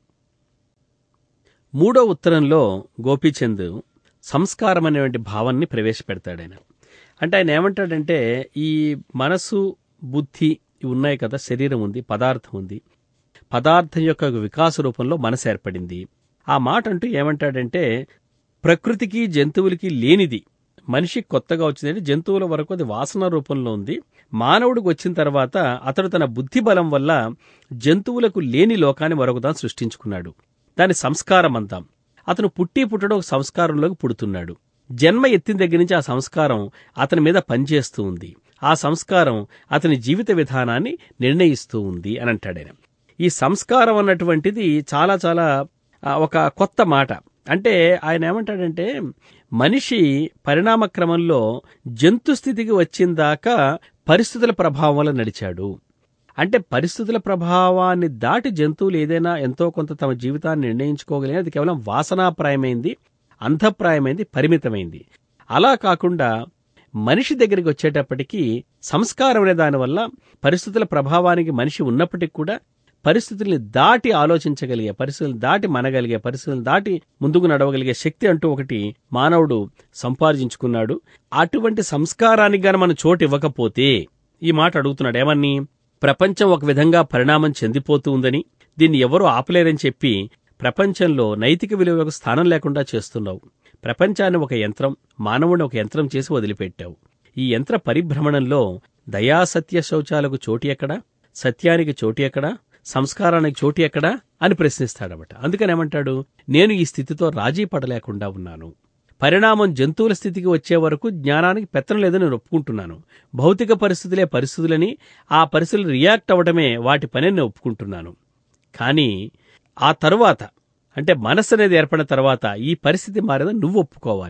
మూడో ఉత్తరంలో గోపీచంద్ సంస్కారం అనేటువంటి భావాన్ని ప్రవేశపెడతాడు ఆయన అంటే ఆయన ఏమంటాడంటే ఈ మనసు బుద్ధి ఇవి ఉన్నాయి కదా శరీరం ఉంది పదార్థం ఉంది పదార్థం యొక్క వికాస రూపంలో మనసు ఏర్పడింది ఆ మాట అంటూ ఏమంటాడంటే ప్రకృతికి జంతువులకి లేనిది మనిషికి కొత్తగా వచ్చిందంటే జంతువుల వరకు అది వాసన రూపంలో ఉంది మానవుడికి వచ్చిన తర్వాత అతడు తన బుద్ధి బలం వల్ల జంతువులకు లేని లోకాన్ని మరొకదాన్ని సృష్టించుకున్నాడు దాని సంస్కారం అంతాం అతను పుట్టి పుట్టడం ఒక సంస్కారంలోకి పుడుతున్నాడు జన్మ ఎత్తిన దగ్గర నుంచి ఆ సంస్కారం అతని మీద పనిచేస్తూ ఉంది ఆ సంస్కారం అతని జీవిత విధానాన్ని నిర్ణయిస్తూ ఉంది అని అంటాడు ఆయన ఈ సంస్కారం అన్నటువంటిది చాలా చాలా ఆ, ఒక కొత్త మాట అంటే ఆయన ఏమంటాడంటే మనిషి పరిణామ క్రమంలో జంతు స్థితికి వచ్చిన దాకా పరిస్థితుల ప్రభావం వల్ల నడిచాడు అంటే పరిస్థితుల ప్రభావాన్ని దాటి జంతువులు ఏదైనా ఎంతో కొంత తమ జీవితాన్ని నిర్ణయించుకోగలిగిన అది కేవలం వాసనాప్రాయమైంది అంధప్రాయమైంది పరిమితమైంది అలా కాకుండా మనిషి దగ్గరికి వచ్చేటప్పటికీ సంస్కారం అనే దానివల్ల పరిస్థితుల ప్రభావానికి మనిషి ఉన్నప్పటికీ కూడా పరిస్థితుల్ని దాటి ఆలోచించగలిగే పరిస్థితులను దాటి మనగలిగే పరిస్థితులను దాటి ముందుకు నడవగలిగే శక్తి అంటూ ఒకటి మానవుడు సంపాదించుకున్నాడు అటువంటి సంస్కారానికి గాని మనం చోటు ఇవ్వకపోతే ఈ మాట అడుగుతున్నాడు ఏమని ప్రపంచం ఒక విధంగా పరిణామం చెందిపోతూ ఉందని దీన్ని ఎవరూ ఆపలేరని చెప్పి ప్రపంచంలో నైతిక విలువలకు స్థానం లేకుండా చేస్తున్నావు ప్రపంచాన్ని ఒక యంత్రం మానవుడిని ఒక యంత్రం చేసి వదిలిపెట్టావు ఈ యంత్ర పరిభ్రమణంలో దయాసత్య శౌచాలకు చోటు ఎక్కడా సత్యానికి చోటు ఎక్కడా సంస్కారానికి చోటు ఎక్కడా అని ప్రశ్నిస్తాడనమాట అందుకని ఏమంటాడు నేను ఈ స్థితితో రాజీ పడలేకుండా ఉన్నాను పరిణామం జంతువుల స్థితికి వచ్చే వరకు జ్ఞానానికి పెత్తనం లేదని నేను ఒప్పుకుంటున్నాను భౌతిక పరిస్థితులే పరిస్థితులని ఆ పరిస్థితులు రియాక్ట్ అవ్వడమే వాటి పని నేను ఒప్పుకుంటున్నాను కానీ ఆ తరువాత అంటే మనస్సు అనేది ఏర్పడిన తర్వాత ఈ పరిస్థితి మారేదని నువ్వు ఒప్పుకోవాలి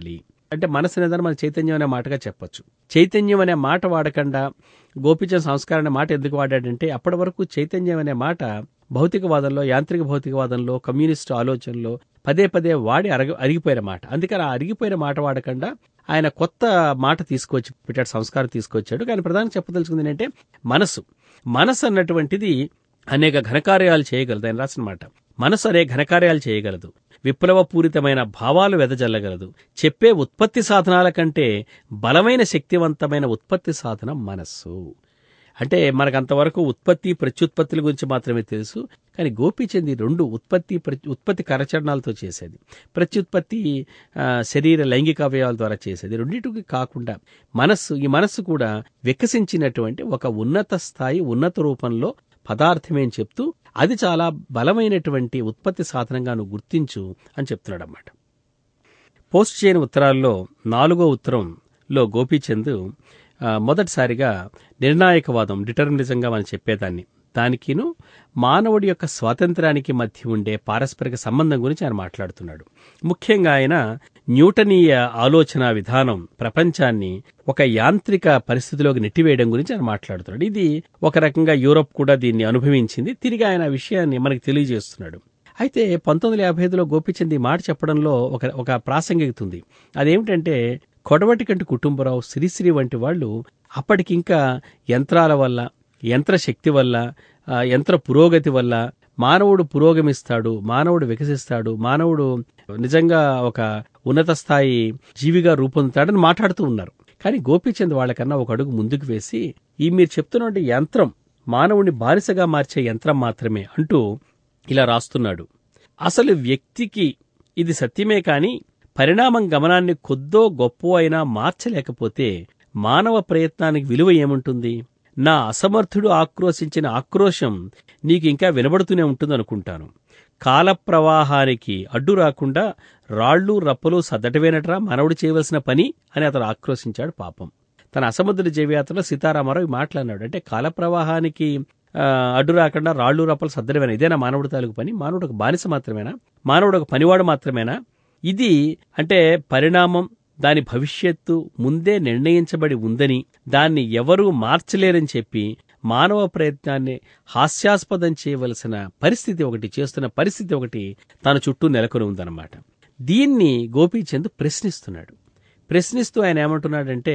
అంటే మనసు అనేదాన్ని మన చైతన్యం అనే మాటగా చెప్పొచ్చు చైతన్యం అనే మాట వాడకుండా గోపిచంద్ సంస్కారం అనే మాట ఎందుకు వాడాడంటే అప్పటి వరకు చైతన్యం అనే మాట భౌతికవాదంలో యాంత్రిక భౌతికవాదంలో కమ్యూనిస్టు ఆలోచనలో పదే పదే వాడి అరగ అరిగిపోయిన మాట అందుకని ఆ అరిగిపోయిన మాట వాడకుండా ఆయన కొత్త మాట తీసుకొచ్చి పెట్టాడు సంస్కారం తీసుకొచ్చాడు కానీ ప్రధానంగా చెప్పదలుచుకుంది ఏంటంటే మనసు మనసు అన్నటువంటిది అనేక ఘనకార్యాలు చేయగలదు ఆయన రాసిన మాట మనసు అనేక ఘనకార్యాలు చేయగలదు విప్లవపూరితమైన భావాలు వెదజల్లగలదు చెప్పే ఉత్పత్తి సాధనాల కంటే బలమైన శక్తివంతమైన ఉత్పత్తి సాధనం మనస్సు అంటే మనకు అంతవరకు ఉత్పత్తి ప్రత్యుత్పత్తుల గురించి మాత్రమే తెలుసు కానీ గోపీచంద్ ఈ రెండు ఉత్పత్తి ప్రతి ఉత్పత్తి కరచరణాలతో చేసేది ప్రత్యుత్పత్తి ఆ, శరీర లైంగిక అవయవాల ద్వారా చేసేది రెండింటికి కాకుండా మనస్సు ఈ మనస్సు కూడా వికసించినటువంటి ఒక ఉన్నత స్థాయి ఉన్నత రూపంలో పదార్థమే అని చెప్తూ అది చాలా బలమైనటువంటి ఉత్పత్తి సాధనంగా నువ్వు గుర్తించు అని చెప్తున్నాడు అన్నమాట పోస్ట్ చేయని ఉత్తరాల్లో నాలుగో ఉత్తరంలో గోపీచంద్ ఆ, మొదటిసారిగా నిర్ణాయకవాదం డిటర్మినిజంగా మనం చెప్పేదాన్ని దానికిను మానవుడి యొక్క స్వాతంత్రానికి మధ్య ఉండే పారస్పరిక సంబంధం గురించి ఆయన మాట్లాడుతున్నాడు ముఖ్యంగా ఆయన న్యూటనీయ ఆలోచన విధానం ప్రపంచాన్ని ఒక యాంత్రిక పరిస్థితిలోకి నెట్టివేయడం గురించి ఆయన మాట్లాడుతున్నాడు ఇది ఒక రకంగా యూరోప్ కూడా దీన్ని అనుభవించింది తిరిగి ఆయన ఆ విషయాన్ని మనకు తెలియజేస్తున్నాడు అయితే పంతొమ్మిది వందల యాభై ఐదులో గోపిచంద్ ఈ మాట చెప్పడంలో ఒక ఒక ప్రాసంగికత ఉంది అదేమిటంటే కొడవటికంటి కుటుంబరావు శ్రీశ్రీ వంటి వాళ్ళు అప్పటికింకా యంత్రాల వల్ల యంత్ర శక్తి వల్ల ఆ, యంత్ర పురోగతి వల్ల మానవుడు పురోగమిస్తాడు మానవుడు వికసిస్తాడు మానవుడు నిజంగా ఒక ఉన్నత స్థాయి జీవిగా రూపొందుతాడని మాట్లాడుతూ ఉన్నారు కానీ గోపీచంద్ వాళ్ళకన్నా ఒక అడుగు ముందుకు వేసి ఈ మీరు చెప్తున్నటువంటి యంత్రం మానవుని బానిసగా మార్చే యంత్రం మాత్రమే అంటూ ఇలా రాస్తున్నాడు అసలు వ్యక్తికి ఇది సత్యమే కాని పరిణామం గమనాన్ని కొద్దో గొప్ప అయినా మార్చలేకపోతే మానవ ప్రయత్నానికి విలువ ఏముంటుంది నా అసమర్థుడు ఆక్రోశించిన ఆక్రోశం నీకు ఇంకా వినబడుతూనే ఉంటుందనుకుంటాను కాల ప్రవాహానికి అడ్డు రాకుండా రాళ్ళు రప్పలు సద్దటవేనట్రా మనవుడు చేయవలసిన పని అని అతను ఆక్రోశించాడు పాపం తన అసముద్ర జయయాత్రలో సీతారామారావు ఈ మాట్లాడినాడు అంటే కాల ప్రవాహానికి ఆ, అడ్డు రాకుండా రాళ్ళు రప్పలు సద్దడమేనా ఇదేనా మానవుడి తాలూకు పని మానవుడు ఒక బానిస మాత్రమేనా మానవుడు ఒక పనివాడు మాత్రమేనా ఇది అంటే పరిణామం దాని భవిష్యత్తు ముందే నిర్ణయించబడి ఉందని దాన్ని ఎవరూ మార్చలేరని చెప్పి మానవ ప్రయత్నాన్ని హాస్యాస్పదం చేయవలసిన పరిస్థితి ఒకటి చేస్తున్న పరిస్థితి ఒకటి తన చుట్టూ నెలకొని ఉందన్నమాట దీన్ని గోపీచంద్ ప్రశ్నిస్తున్నాడు ప్రశ్నిస్తూ ఆయన ఏమంటున్నాడంటే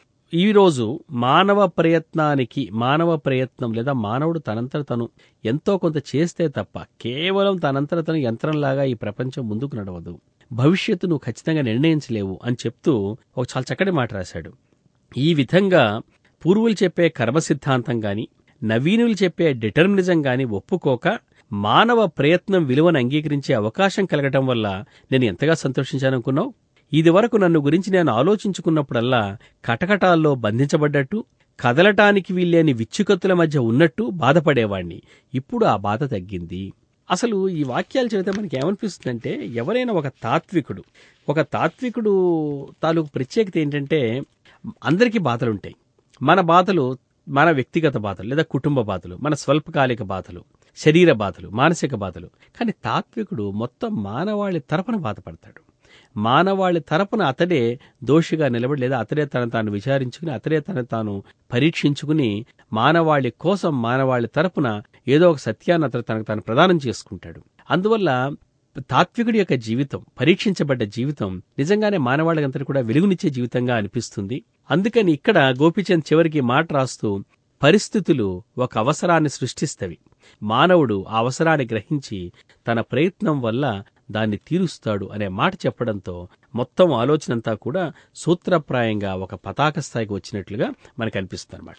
ఈరోజు మానవ ప్రయత్నానికి మానవ ప్రయత్నం లేదా మానవుడు తనంతట తను ఎంతో కొంత చేస్తే తప్ప కేవలం తనంతట తను యంత్రంలాగా ఈ ప్రపంచం ముందుకు నడవదు భవిష్యత్తు నువ్వు ఖచ్చితంగా నిర్ణయించలేవు అని చెప్తూ ఒక చాలా చక్కటి మాట రాశాడు ఈ విధంగా పూర్వులు చెప్పే కర్మ సిద్ధాంతం గాని నవీనులు చెప్పే డిటర్మినిజం గాని ఒప్పుకోక మానవ ప్రయత్నం విలువను అంగీకరించే అవకాశం కలగటం వల్ల నేను ఎంతగా సంతోషించాననుకున్నావు ఇది వరకు నన్ను గురించి నేను ఆలోచించుకున్నప్పుడల్లా కటకటాల్లో బంధించబడ్డట్టు కదలటానికి వీల్లేని విచ్చుకత్తుల మధ్య ఉన్నట్టు బాధపడేవాణ్ణి ఇప్పుడు ఆ బాధ తగ్గింది అసలు ఈ వాక్యాలు చదివితే మనకి ఏమనిపిస్తుందంటే ఎవరైనా ఒక తాత్వికుడు ఒక తాత్వికుడు తాలూకు ప్రత్యేకత ఏంటంటే అందరికీ బాధలుంటాయి మన బాధలు మన వ్యక్తిగత బాధలు లేదా కుటుంబ బాధలు మన స్వల్పకాలిక బాధలు శరీర బాధలు మానసిక బాధలు కానీ తాత్వికుడు మొత్తం మానవాళి తరపున బాధపడతాడు మానవాళి తరపున అతడే దోషిగా నిలబడి లేదా అతడే తన తాను విచారించుకుని అతడే తన తాను పరీక్షించుకుని మానవాళి కోసం మానవాళి తరపున ఏదో ఒక సత్యాన్ని అతను తనకు తాను ప్రదానం చేసుకుంటాడు అందువల్ల తాత్వికుడి యొక్క జీవితం పరీక్షించబడ్డ జీవితం నిజంగానే మానవాళికంతటి కూడా వెలుగునిచ్చే జీవితంగా అనిపిస్తుంది అందుకని ఇక్కడ గోపిచంద్ చివరికి మాట రాస్తూ పరిస్థితులు ఒక అవసరాన్ని సృష్టిస్తవి మానవుడు ఆ అవసరాన్ని గ్రహించి తన ప్రయత్నం వల్ల దాన్ని తీరుస్తాడు అనే మాట చెప్పడంతో మొత్తం ఆలోచనంతా కూడా సూత్రప్రాయంగా ఒక పతాక స్థాయికి వచ్చినట్లుగా మనకు అనిపిస్తుంది అనమాట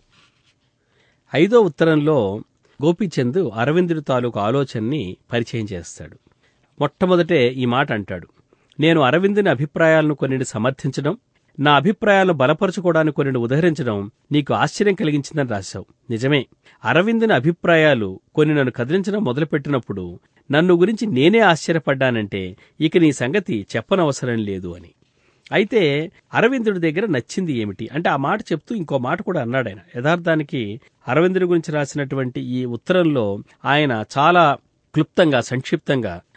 ఐదో ఉత్తరంలో గోపీచంద్ అరవిందుడి తాలూకు ఆలోచనని పరిచయం చేస్తాడు మొట్టమొదటే ఈ మాట అంటాడు నేను అరవిందుని అభిప్రాయాలను కొన్నింటి సమర్థించడం నా అభిప్రాయాలను బలపరచుకోవడానికి కొన్నింటి ఉదహరించడం నీకు ఆశ్చర్యం కలిగించిందని రాశావు నిజమే అరవిందుని అభిప్రాయాలు కొన్ని నన్ను కదిలించడం మొదలుపెట్టినప్పుడు నన్ను గురించి నేనే ఆశ్చర్యపడ్డానంటే ఇక నీ సంగతి చెప్పనవసరం లేదు అని అయితే అరవిందుడి దగ్గర నచ్చింది ఏమిటి అంటే ఆ మాట చెప్తూ ఇంకో మాట కూడా అన్నాడు ఆయన యథార్థానికి అరవిందుడి గురించి రాసినటువంటి ఈ ఉత్తరంలో ఆయన చాలా క్లుప్తంగా సంక్షిప్తంగా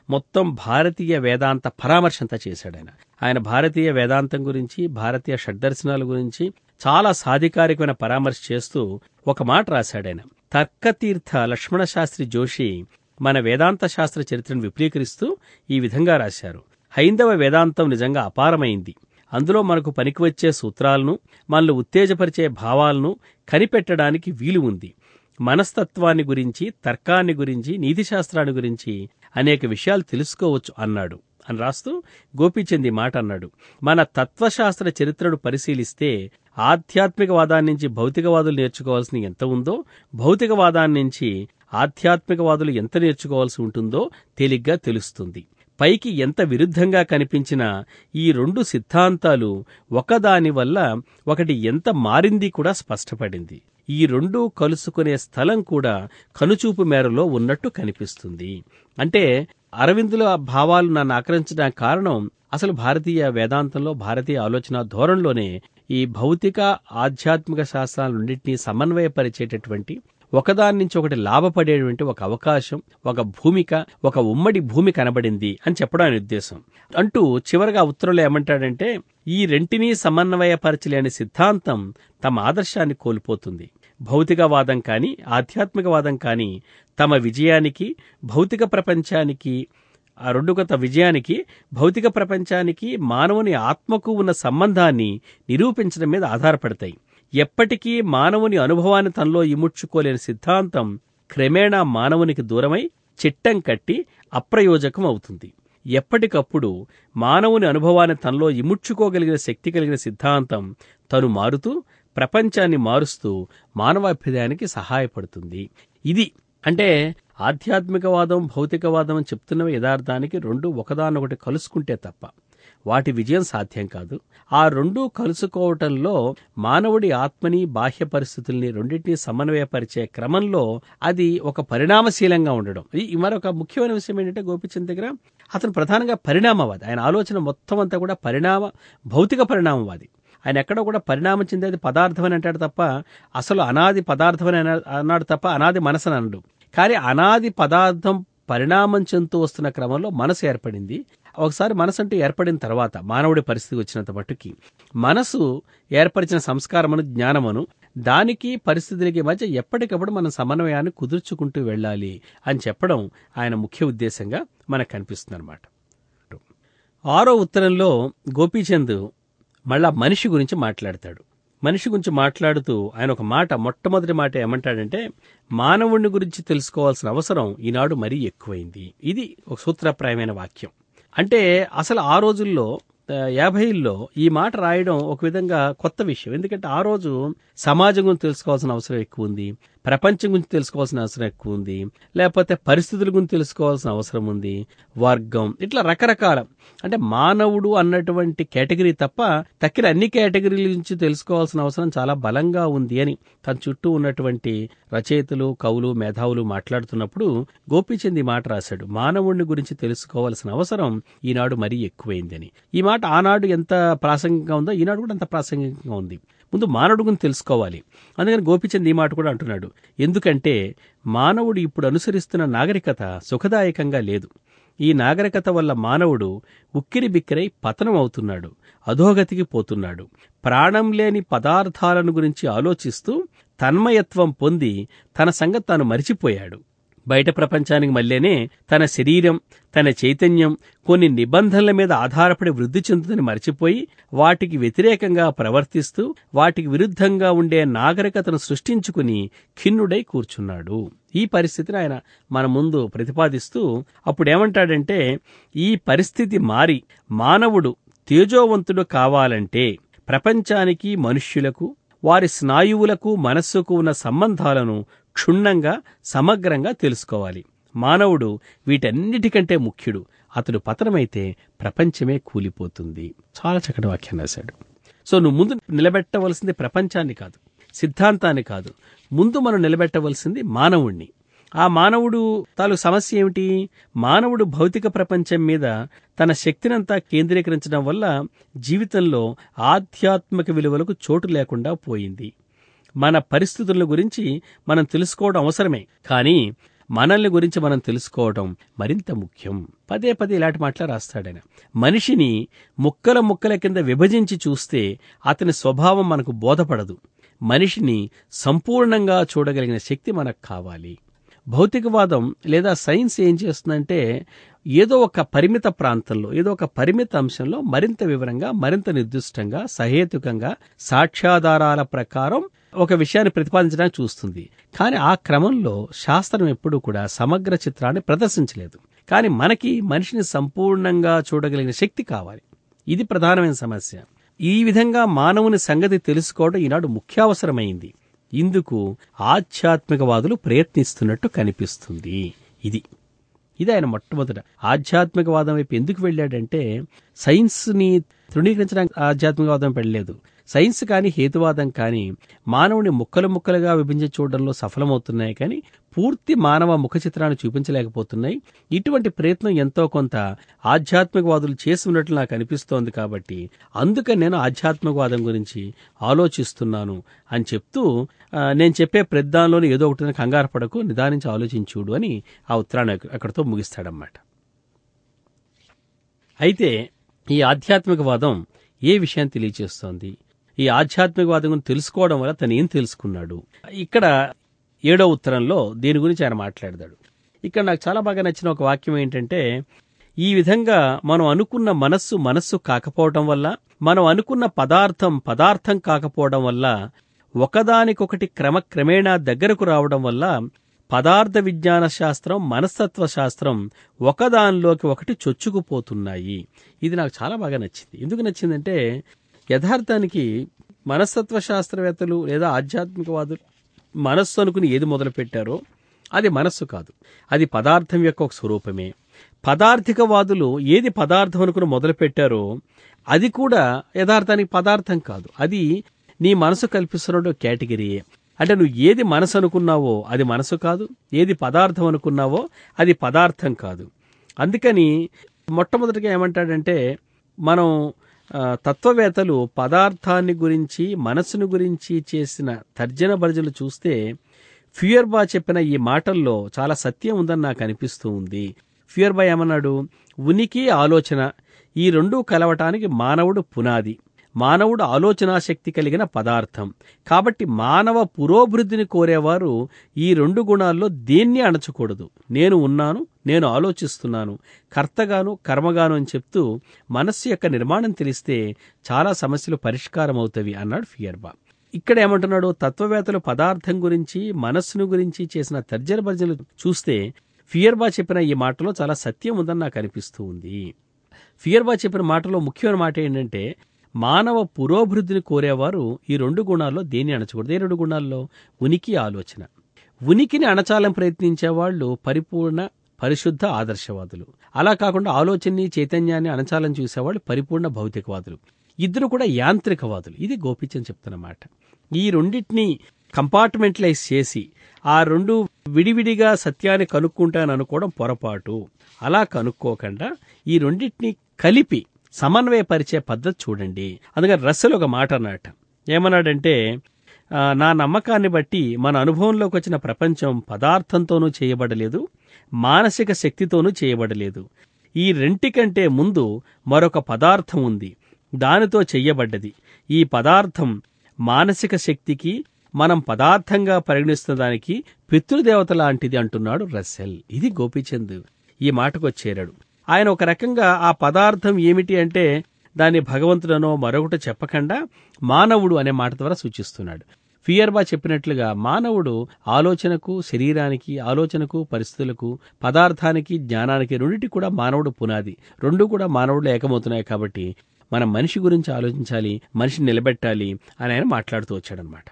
మొత్తం భారతీయ వేదాంత పరామర్శ అంతా చేశాడు ఆయన ఆయన భారతీయ వేదాంతం గురించి భారతీయ షడ్దర్శనాల గురించి చాలా సాధికారికమైన పరామర్శ చేస్తూ ఒక మాట రాశాడు ఆయన తర్కతీర్థ లక్ష్మణ శాస్త్రి జోషి మన వేదాంత శాస్త్ర చరిత్రను విపులీకరిస్తూ ఈ విధంగా రాశారు హైందవ వేదాంతం నిజంగా అపారమైంది అందులో మనకు పనికివచ్చే సూత్రాలను మనల్ని ఉత్తేజపరిచే భావాలను కనిపెట్టడానికి వీలు ఉంది మనస్తత్వాన్ని గురించి తర్కాన్ని గురించి నీతిశాస్త్రాన్ని గురించి అనేక విషయాలు తెలుసుకోవచ్చు అన్నాడు అని రాస్తూ గోపీచంద్ ఈ మాట అన్నాడు మన తత్వశాస్త్ర చరిత్రను పరిశీలిస్తే ఆధ్యాత్మికవాదాన్ని నుంచి భౌతికవాదులు నేర్చుకోవాల్సిన ఎంత ఉందో భౌతికవాదాన్ని నుంచి ఆధ్యాత్మికవాదులు ఎంత నేర్చుకోవాల్సి ఉంటుందో తేలిగ్గా తెలుస్తుంది పైకి ఎంత విరుద్ధంగా కనిపించినా ఈ రెండు సిద్ధాంతాలు ఒకదాని వల్ల ఒకటి ఎంత మారింది కూడా స్పష్టపడింది ఈ రెండు కలుసుకునే స్థలం కూడా కనుచూపు మేరలో ఉన్నట్టు కనిపిస్తుంది అంటే అరవిందుల భావాలు నన్ను ఆకరించడానికి కారణం అసలు భారతీయ వేదాంతంలో భారతీయ ఆలోచన ధోరణిలోనే ఈ భౌతిక ఆధ్యాత్మిక శాస్త్రాలన్నింటినీ సమన్వయపరిచేటటువంటి ఒకదాని నుంచి ఒకటి లాభపడేటువంటి ఒక అవకాశం ఒక భూమిక ఒక ఉమ్మడి భూమి కనబడింది అని చెప్పడం ఆయన ఉద్దేశం అంటూ చివరగా ఉత్తరంలో ఏమంటాడంటే ఈ రెంటినీ సమన్వయపరచలేని సిద్ధాంతం తమ ఆదర్శాన్ని కోల్పోతుంది భౌతికవాదం కానీ ఆధ్యాత్మికవాదం కానీ తమ విజయానికి భౌతిక ప్రపంచానికి ఆ రెండు కొత్త విజయానికి భౌతిక ప్రపంచానికి మానవుని ఆత్మకు ఉన్న సంబంధాన్ని నిరూపించడం మీద ఆధారపడతాయి ఎప్పటికీ మానవుని అనుభవాన్ని తనలో ఇముడ్చుకోలేని సిద్ధాంతం క్రమేణా మానవునికి దూరమై చిట్టం కట్టి అప్రయోజకం అవుతుంది ఎప్పటికప్పుడు మానవుని అనుభవాన్ని తనలో ఇముడ్చుకోగలిగిన శక్తి కలిగిన సిద్ధాంతం తను మారుతూ ప్రపంచాన్ని మారుస్తూ మానవాభ్యుదయానికి సహాయపడుతుంది ఇది అంటే ఆధ్యాత్మికవాదం భౌతికవాదం అని చెప్తున్నవి యథార్థానికి రెండు ఒకదానొకటి కలుసుకుంటే తప్ప వాటి విజయం సాధ్యం కాదు ఆ రెండు కలుసుకోవటంలో మానవుడి ఆత్మని బాహ్య పరిస్థితుల్ని రెండింటినీ సమన్వయపరిచే క్రమంలో అది ఒక పరిణామశీలంగా ఉండడం ఇది మరొక ముఖ్యమైన విషయం ఏంటంటే గోపిచంద్ దగ్గర అతను ప్రధానంగా పరిణామవాది ఆయన ఆలోచన మొత్తం అంతా కూడా పరిణామ భౌతిక పరిణామవాది ఆయన ఎక్కడ కూడా పరిణామం చెందేది పదార్థం అని అంటాడు తప్ప అసలు అనాది పదార్థం అని అన- అన్నాడు తప్ప అనాది మనసు అని అనడు కానీ అనాది పదార్థం పరిణామం చెందుతూ వస్తున్న క్రమంలో మనసు ఏర్పడింది ఒకసారి మనసు అంటే ఏర్పడిన తర్వాత మానవుడి పరిస్థితి వచ్చినంత మట్టుకి మనసు ఏర్పరిచిన సంస్కారమును జ్ఞానమును దానికి పరిస్థితులకి మధ్య ఎప్పటికప్పుడు మనం సమన్వయాన్ని కుదుర్చుకుంటూ వెళ్ళాలి అని చెప్పడం ఆయన ముఖ్య ఉద్దేశంగా మనకు కనిపిస్తుంది అనమాట ఆరో ఉత్తరంలో గోపీచంద్ మళ్ళా మనిషి గురించి మాట్లాడతాడు మనిషి గురించి మాట్లాడుతూ ఆయన ఒక మాట మొట్టమొదటి మాట ఏమంటాడంటే మానవుడిని గురించి తెలుసుకోవాల్సిన అవసరం ఈనాడు మరీ ఎక్కువైంది ఇది ఒక సూత్రప్రాయమైన వాక్యం అంటే అసలు ఆ రోజుల్లో ఆ, యాభైల్లో ఈ మాట రాయడం ఒక విధంగా కొత్త విషయం ఎందుకంటే ఆ రోజు సమాజం గురించి తెలుసుకోవాల్సిన అవసరం ఎక్కువ ఉంది ప్రపంచం గురించి తెలుసుకోవాల్సిన అవసరం ఎక్కువ ఉంది లేకపోతే పరిస్థితుల గురించి తెలుసుకోవాల్సిన అవసరం ఉంది వర్గం ఇట్లా రకరకాల అంటే మానవుడు అన్నటువంటి కేటగిరీ తప్ప తక్కిన అన్ని కేటగిరీల నుంచి తెలుసుకోవాల్సిన అవసరం చాలా బలంగా ఉంది అని తన చుట్టూ ఉన్నటువంటి రచయితలు కవులు మేధావులు మాట్లాడుతున్నప్పుడు గోపీచంద్ ఈ మాట రాశాడు మానవుడిని గురించి తెలుసుకోవాల్సిన అవసరం ఈనాడు మరీ ఎక్కువైందని ఈ మాట ఆనాడు ఎంత ప్రాసంగికంగా ఉందో ఈనాడు కూడా అంత ప్రాసంగికంగా ఉంది ముందు మానవుడు గురించి తెలుసుకోవాలి అందుకని గోపిచంద్ ఈ మాట కూడా అంటున్నాడు ఎందుకంటే మానవుడు ఇప్పుడు అనుసరిస్తున్న నాగరికత సుఖదాయకంగా లేదు ఈ నాగరికత వల్ల మానవుడు ఉక్కిరి బిక్కిరై పతనం అవుతున్నాడు అధోగతికి పోతున్నాడు ప్రాణం లేని పదార్థాలను గురించి ఆలోచిస్తూ తన్మయత్వం పొంది తన సంగతి తాను మరిచిపోయాడు బయట ప్రపంచానికి మళ్ళీనే తన శరీరం తన చైతన్యం కొన్ని నిబంధనల మీద ఆధారపడి వృద్ధి చెందుతుందని మర్చిపోయి వాటికి వ్యతిరేకంగా ప్రవర్తిస్తూ వాటికి విరుద్ధంగా ఉండే నాగరికతను సృష్టించుకుని ఖిన్నుడై కూర్చున్నాడు ఈ పరిస్థితిని ఆయన మన ముందు ప్రతిపాదిస్తూ అప్పుడేమంటాడంటే ఈ పరిస్థితి మారి మానవుడు తేజోవంతుడు కావాలంటే ప్రపంచానికి మనుష్యులకు వారి స్నాయువులకు మనస్సుకు ఉన్న సంబంధాలను క్షుణ్ణంగా సమగ్రంగా తెలుసుకోవాలి మానవుడు వీటన్నిటికంటే ముఖ్యుడు అతడు పతనమైతే ప్రపంచమే కూలిపోతుంది చాలా చక్కటి వాక్యం రాశాడు సో నువ్వు ముందు నిలబెట్టవలసింది ప్రపంచాన్ని కాదు సిద్ధాంతాన్ని కాదు ముందు మనం నిలబెట్టవలసింది మానవుణ్ణి ఆ మానవుడు తాలూ సమస్య ఏమిటి మానవుడు భౌతిక ప్రపంచం మీద తన శక్తినంతా కేంద్రీకరించడం వల్ల జీవితంలో ఆధ్యాత్మిక విలువలకు చోటు లేకుండా పోయింది మన పరిస్థితుల గురించి మనం తెలుసుకోవడం అవసరమే కానీ మనల్ని గురించి మనం తెలుసుకోవడం మరింత ముఖ్యం పదే పదే ఇలాంటి మాటలు రాస్తాడాయన మనిషిని ముక్కల ముక్కల కింద విభజించి చూస్తే అతని స్వభావం మనకు బోధపడదు మనిషిని సంపూర్ణంగా చూడగలిగిన శక్తి మనకు కావాలి భౌతికవాదం లేదా సైన్స్ ఏం చేస్తుందంటే ఏదో ఒక పరిమిత ప్రాంతంలో ఏదో ఒక పరిమిత అంశంలో మరింత వివరంగా మరింత నిర్దిష్టంగా సహేతుకంగా సాక్ష్యాధారాల ప్రకారం ఒక విషయాన్ని ప్రతిపాదించడానికి చూస్తుంది కానీ ఆ క్రమంలో శాస్త్రం ఎప్పుడూ కూడా సమగ్ర చిత్రాన్ని ప్రదర్శించలేదు కానీ మనకి మనిషిని సంపూర్ణంగా చూడగలిగిన శక్తి కావాలి ఇది ప్రధానమైన సమస్య ఈ విధంగా మానవుని సంగతి తెలుసుకోవడం ఈనాడు ముఖ్యావసరమైంది ఇందుకు ఆధ్యాత్మికవాదులు ప్రయత్నిస్తున్నట్టు కనిపిస్తుంది ఇది ఇది ఆయన మొట్టమొదట ఆధ్యాత్మికవాదం వైపు ఎందుకు వెళ్ళాడంటే సైన్స్ని తృణీకరించడానికి ఆధ్యాత్మికవాదం వెళ్ళలేదు సైన్స్ కానీ హేతువాదం కానీ మానవుని ముక్కలు ముక్కలుగా విభజించి చూడడంలో సఫలమవుతున్నాయి కానీ పూర్తి మానవ ముఖ చిత్రాన్ని చూపించలేకపోతున్నాయి ఇటువంటి ప్రయత్నం ఎంతో కొంత ఆధ్యాత్మికవాదులు చేసి ఉన్నట్లు నాకు అనిపిస్తోంది కాబట్టి అందుకని నేను ఆధ్యాత్మికవాదం గురించి ఆలోచిస్తున్నాను అని చెప్తూ ఆ, నేను చెప్పే ప్రద్దాంలోని ఏదో ఒకటి కంగారు పడకు నిదానించి ఆలోచించుడు అని ఆ ఉత్తరాన్ని అక్క- అక్కడితో ముగిస్తాడన్నమాట అయితే ఈ ఆధ్యాత్మికవాదం ఏ విషయాన్ని తెలియజేస్తోంది ఈ ఆధ్యాత్మికవాదం గురించి తెలుసుకోవడం వల్ల తను ఏం తెలుసుకున్నాడు ఇక్కడ ఏడో ఉత్తరంలో దీని గురించి ఆయన మాట్లాడతాడు ఇక్కడ నాకు చాలా బాగా నచ్చిన ఒక వాక్యం ఏంటంటే ఈ విధంగా మనం అనుకున్న మనస్సు మనస్సు కాకపోవడం వల్ల మనం అనుకున్న పదార్థం పదార్థం కాకపోవడం వల్ల ఒకదానికొకటి క్రమక్రమేణా దగ్గరకు రావడం వల్ల పదార్థ విజ్ఞాన శాస్త్రం మనస్తత్వ శాస్త్రం ఒకదానిలోకి ఒకటి చొచ్చుకుపోతున్నాయి ఇది నాకు చాలా బాగా నచ్చింది ఎందుకు నచ్చిందంటే యథార్థానికి మనస్తత్వ శాస్త్రవేత్తలు లేదా ఆధ్యాత్మికవాదులు మనస్సు అనుకుని ఏది మొదలుపెట్టారో అది మనస్సు కాదు అది పదార్థం యొక్క ఒక స్వరూపమే పదార్థికవాదులు ఏది పదార్థం అనుకుని మొదలుపెట్టారో అది కూడా యథార్థానికి పదార్థం కాదు అది నీ మనసు కల్పిస్తున్న కేటగిరీయే అంటే నువ్వు ఏది మనసు అనుకున్నావో అది మనసు కాదు ఏది పదార్థం అనుకున్నావో అది పదార్థం కాదు అందుకని మొట్టమొదటిగా ఏమంటాడంటే మనం ఆ, తత్వవేత్తలు పదార్థాన్ని గురించి మనసును గురించి చేసిన తర్జన భర్జనలు చూస్తే ఫ్యూయర్బా చెప్పిన ఈ మాటల్లో చాలా సత్యం ఉందని నాకు అనిపిస్తూ ఉంది ఫ్యూయర్బా ఏమన్నాడు ఉనికి ఆలోచన ఈ రెండూ కలవటానికి మానవుడు పునాది మానవుడు ఆలోచనా శక్తి కలిగిన పదార్థం కాబట్టి మానవ పురోభివృద్ధిని కోరేవారు ఈ రెండు గుణాల్లో దేన్ని అణచకూడదు నేను ఉన్నాను నేను ఆలోచిస్తున్నాను కర్తగాను కర్మగాను అని చెప్తూ మనస్సు యొక్క నిర్మాణం తెలిస్తే చాలా సమస్యలు పరిష్కారం అవుతవి అన్నాడు ఫియర్బా ఇక్కడ ఏమంటున్నాడు తత్వవేత్తలు పదార్థం గురించి మనస్సును గురించి చేసిన తర్జన భర్జనలు చూస్తే ఫియర్బా చెప్పిన ఈ మాటలో చాలా సత్యం ఉందని నాకు అనిపిస్తూ ఉంది ఫియర్బా చెప్పిన మాటలో ముఖ్యమైన మాట ఏంటంటే మానవ పురోభివృద్ధిని కోరేవారు ఈ రెండు గుణాల్లో దేన్ని అణచకూడదు ఏ రెండు గుణాల్లో ఉనికి ఆలోచన ఉనికిని అణచాలని ప్రయత్నించే వాళ్ళు పరిపూర్ణ పరిశుద్ధ ఆదర్శవాదులు అలా కాకుండా ఆలోచనని చైతన్యాన్ని అణచాలని చూసేవాళ్ళు పరిపూర్ణ భౌతికవాదులు ఇద్దరు కూడా యాంత్రికవాదులు ఇది గోపిచంద్ చెప్తున్నమాట ఈ రెండింటిని కంపార్ట్మెంటలైజ్ చేసి ఆ రెండు విడివిడిగా సత్యాన్ని కనుక్కుంటాను అనుకోవడం పొరపాటు అలా కనుక్కోకుండా ఈ రెండింటిని కలిపి సమన్వయపరిచే పద్ధతి చూడండి అందుకని రస్సెల్ ఒక మాట అన్నట ఏమన్నాడంటే ఆ, నా నమ్మకాన్ని బట్టి మన అనుభవంలోకి వచ్చిన ప్రపంచం పదార్థంతోనూ చేయబడలేదు మానసిక శక్తితోనూ చేయబడలేదు ఈ రెంటికంటే ముందు మరొక పదార్థం ఉంది దానితో చెయ్యబడ్డది ఈ పదార్థం మానసిక శక్తికి మనం పదార్థంగా పరిగణిస్తున్న దానికి పితృదేవత లాంటిది అంటున్నాడు రస్సెల్ ఇది గోపీచంద్ ఈ మాటకు వచ్చేరాడు ఆయన ఒక రకంగా ఆ పదార్థం ఏమిటి అంటే దాన్ని భగవంతుడనో మరొకటి చెప్పకుండా మానవుడు అనే మాట ద్వారా సూచిస్తున్నాడు ఫియర్బా చెప్పినట్లుగా మానవుడు ఆలోచనకు శరీరానికి ఆలోచనకు పరిస్థితులకు పదార్థానికి జ్ఞానానికి రెండింటి కూడా మానవుడు పునాది రెండు కూడా మానవుడు ఏకమవుతున్నాయి కాబట్టి మనం మనిషి గురించి ఆలోచించాలి మనిషిని నిలబెట్టాలి అని ఆయన మాట్లాడుతూ వచ్చాడనమాట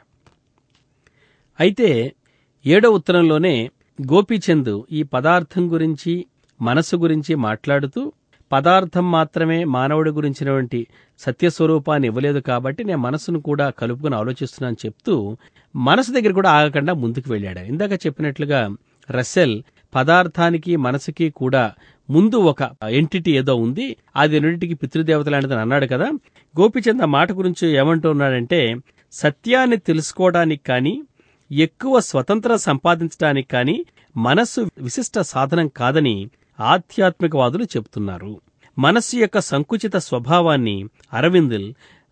అయితే ఏడో ఉత్తరంలోనే గోపీచంద్ ఈ పదార్థం గురించి మనసు గురించి మాట్లాడుతూ పదార్థం మాత్రమే మానవుడి గురించినటువంటి సత్యస్వరూపాన్ని ఇవ్వలేదు కాబట్టి నేను మనసును కూడా కలుపుకొని ఆలోచిస్తున్నాను చెప్తూ మనసు దగ్గర కూడా ఆగకుండా ముందుకు వెళ్ళాడు ఇందాక చెప్పినట్లుగా రస్సెల్ పదార్థానికి మనసుకి కూడా ముందు ఒక ఎంటిటీ ఏదో ఉంది అది రెండింటికి పితృదేవత లాంటిదని అన్నాడు కదా గోపిచంద్ ఆ మాట గురించి ఏమంటున్నాడంటే సత్యాన్ని తెలుసుకోవడానికి కానీ ఎక్కువ స్వతంత్ర సంపాదించడానికి కానీ మనస్సు విశిష్ట సాధనం కాదని ఆధ్యాత్మికవాదులు చెబుతున్నారు మనస్సు యొక్క సంకుచిత స్వభావాన్ని అరవిందుల్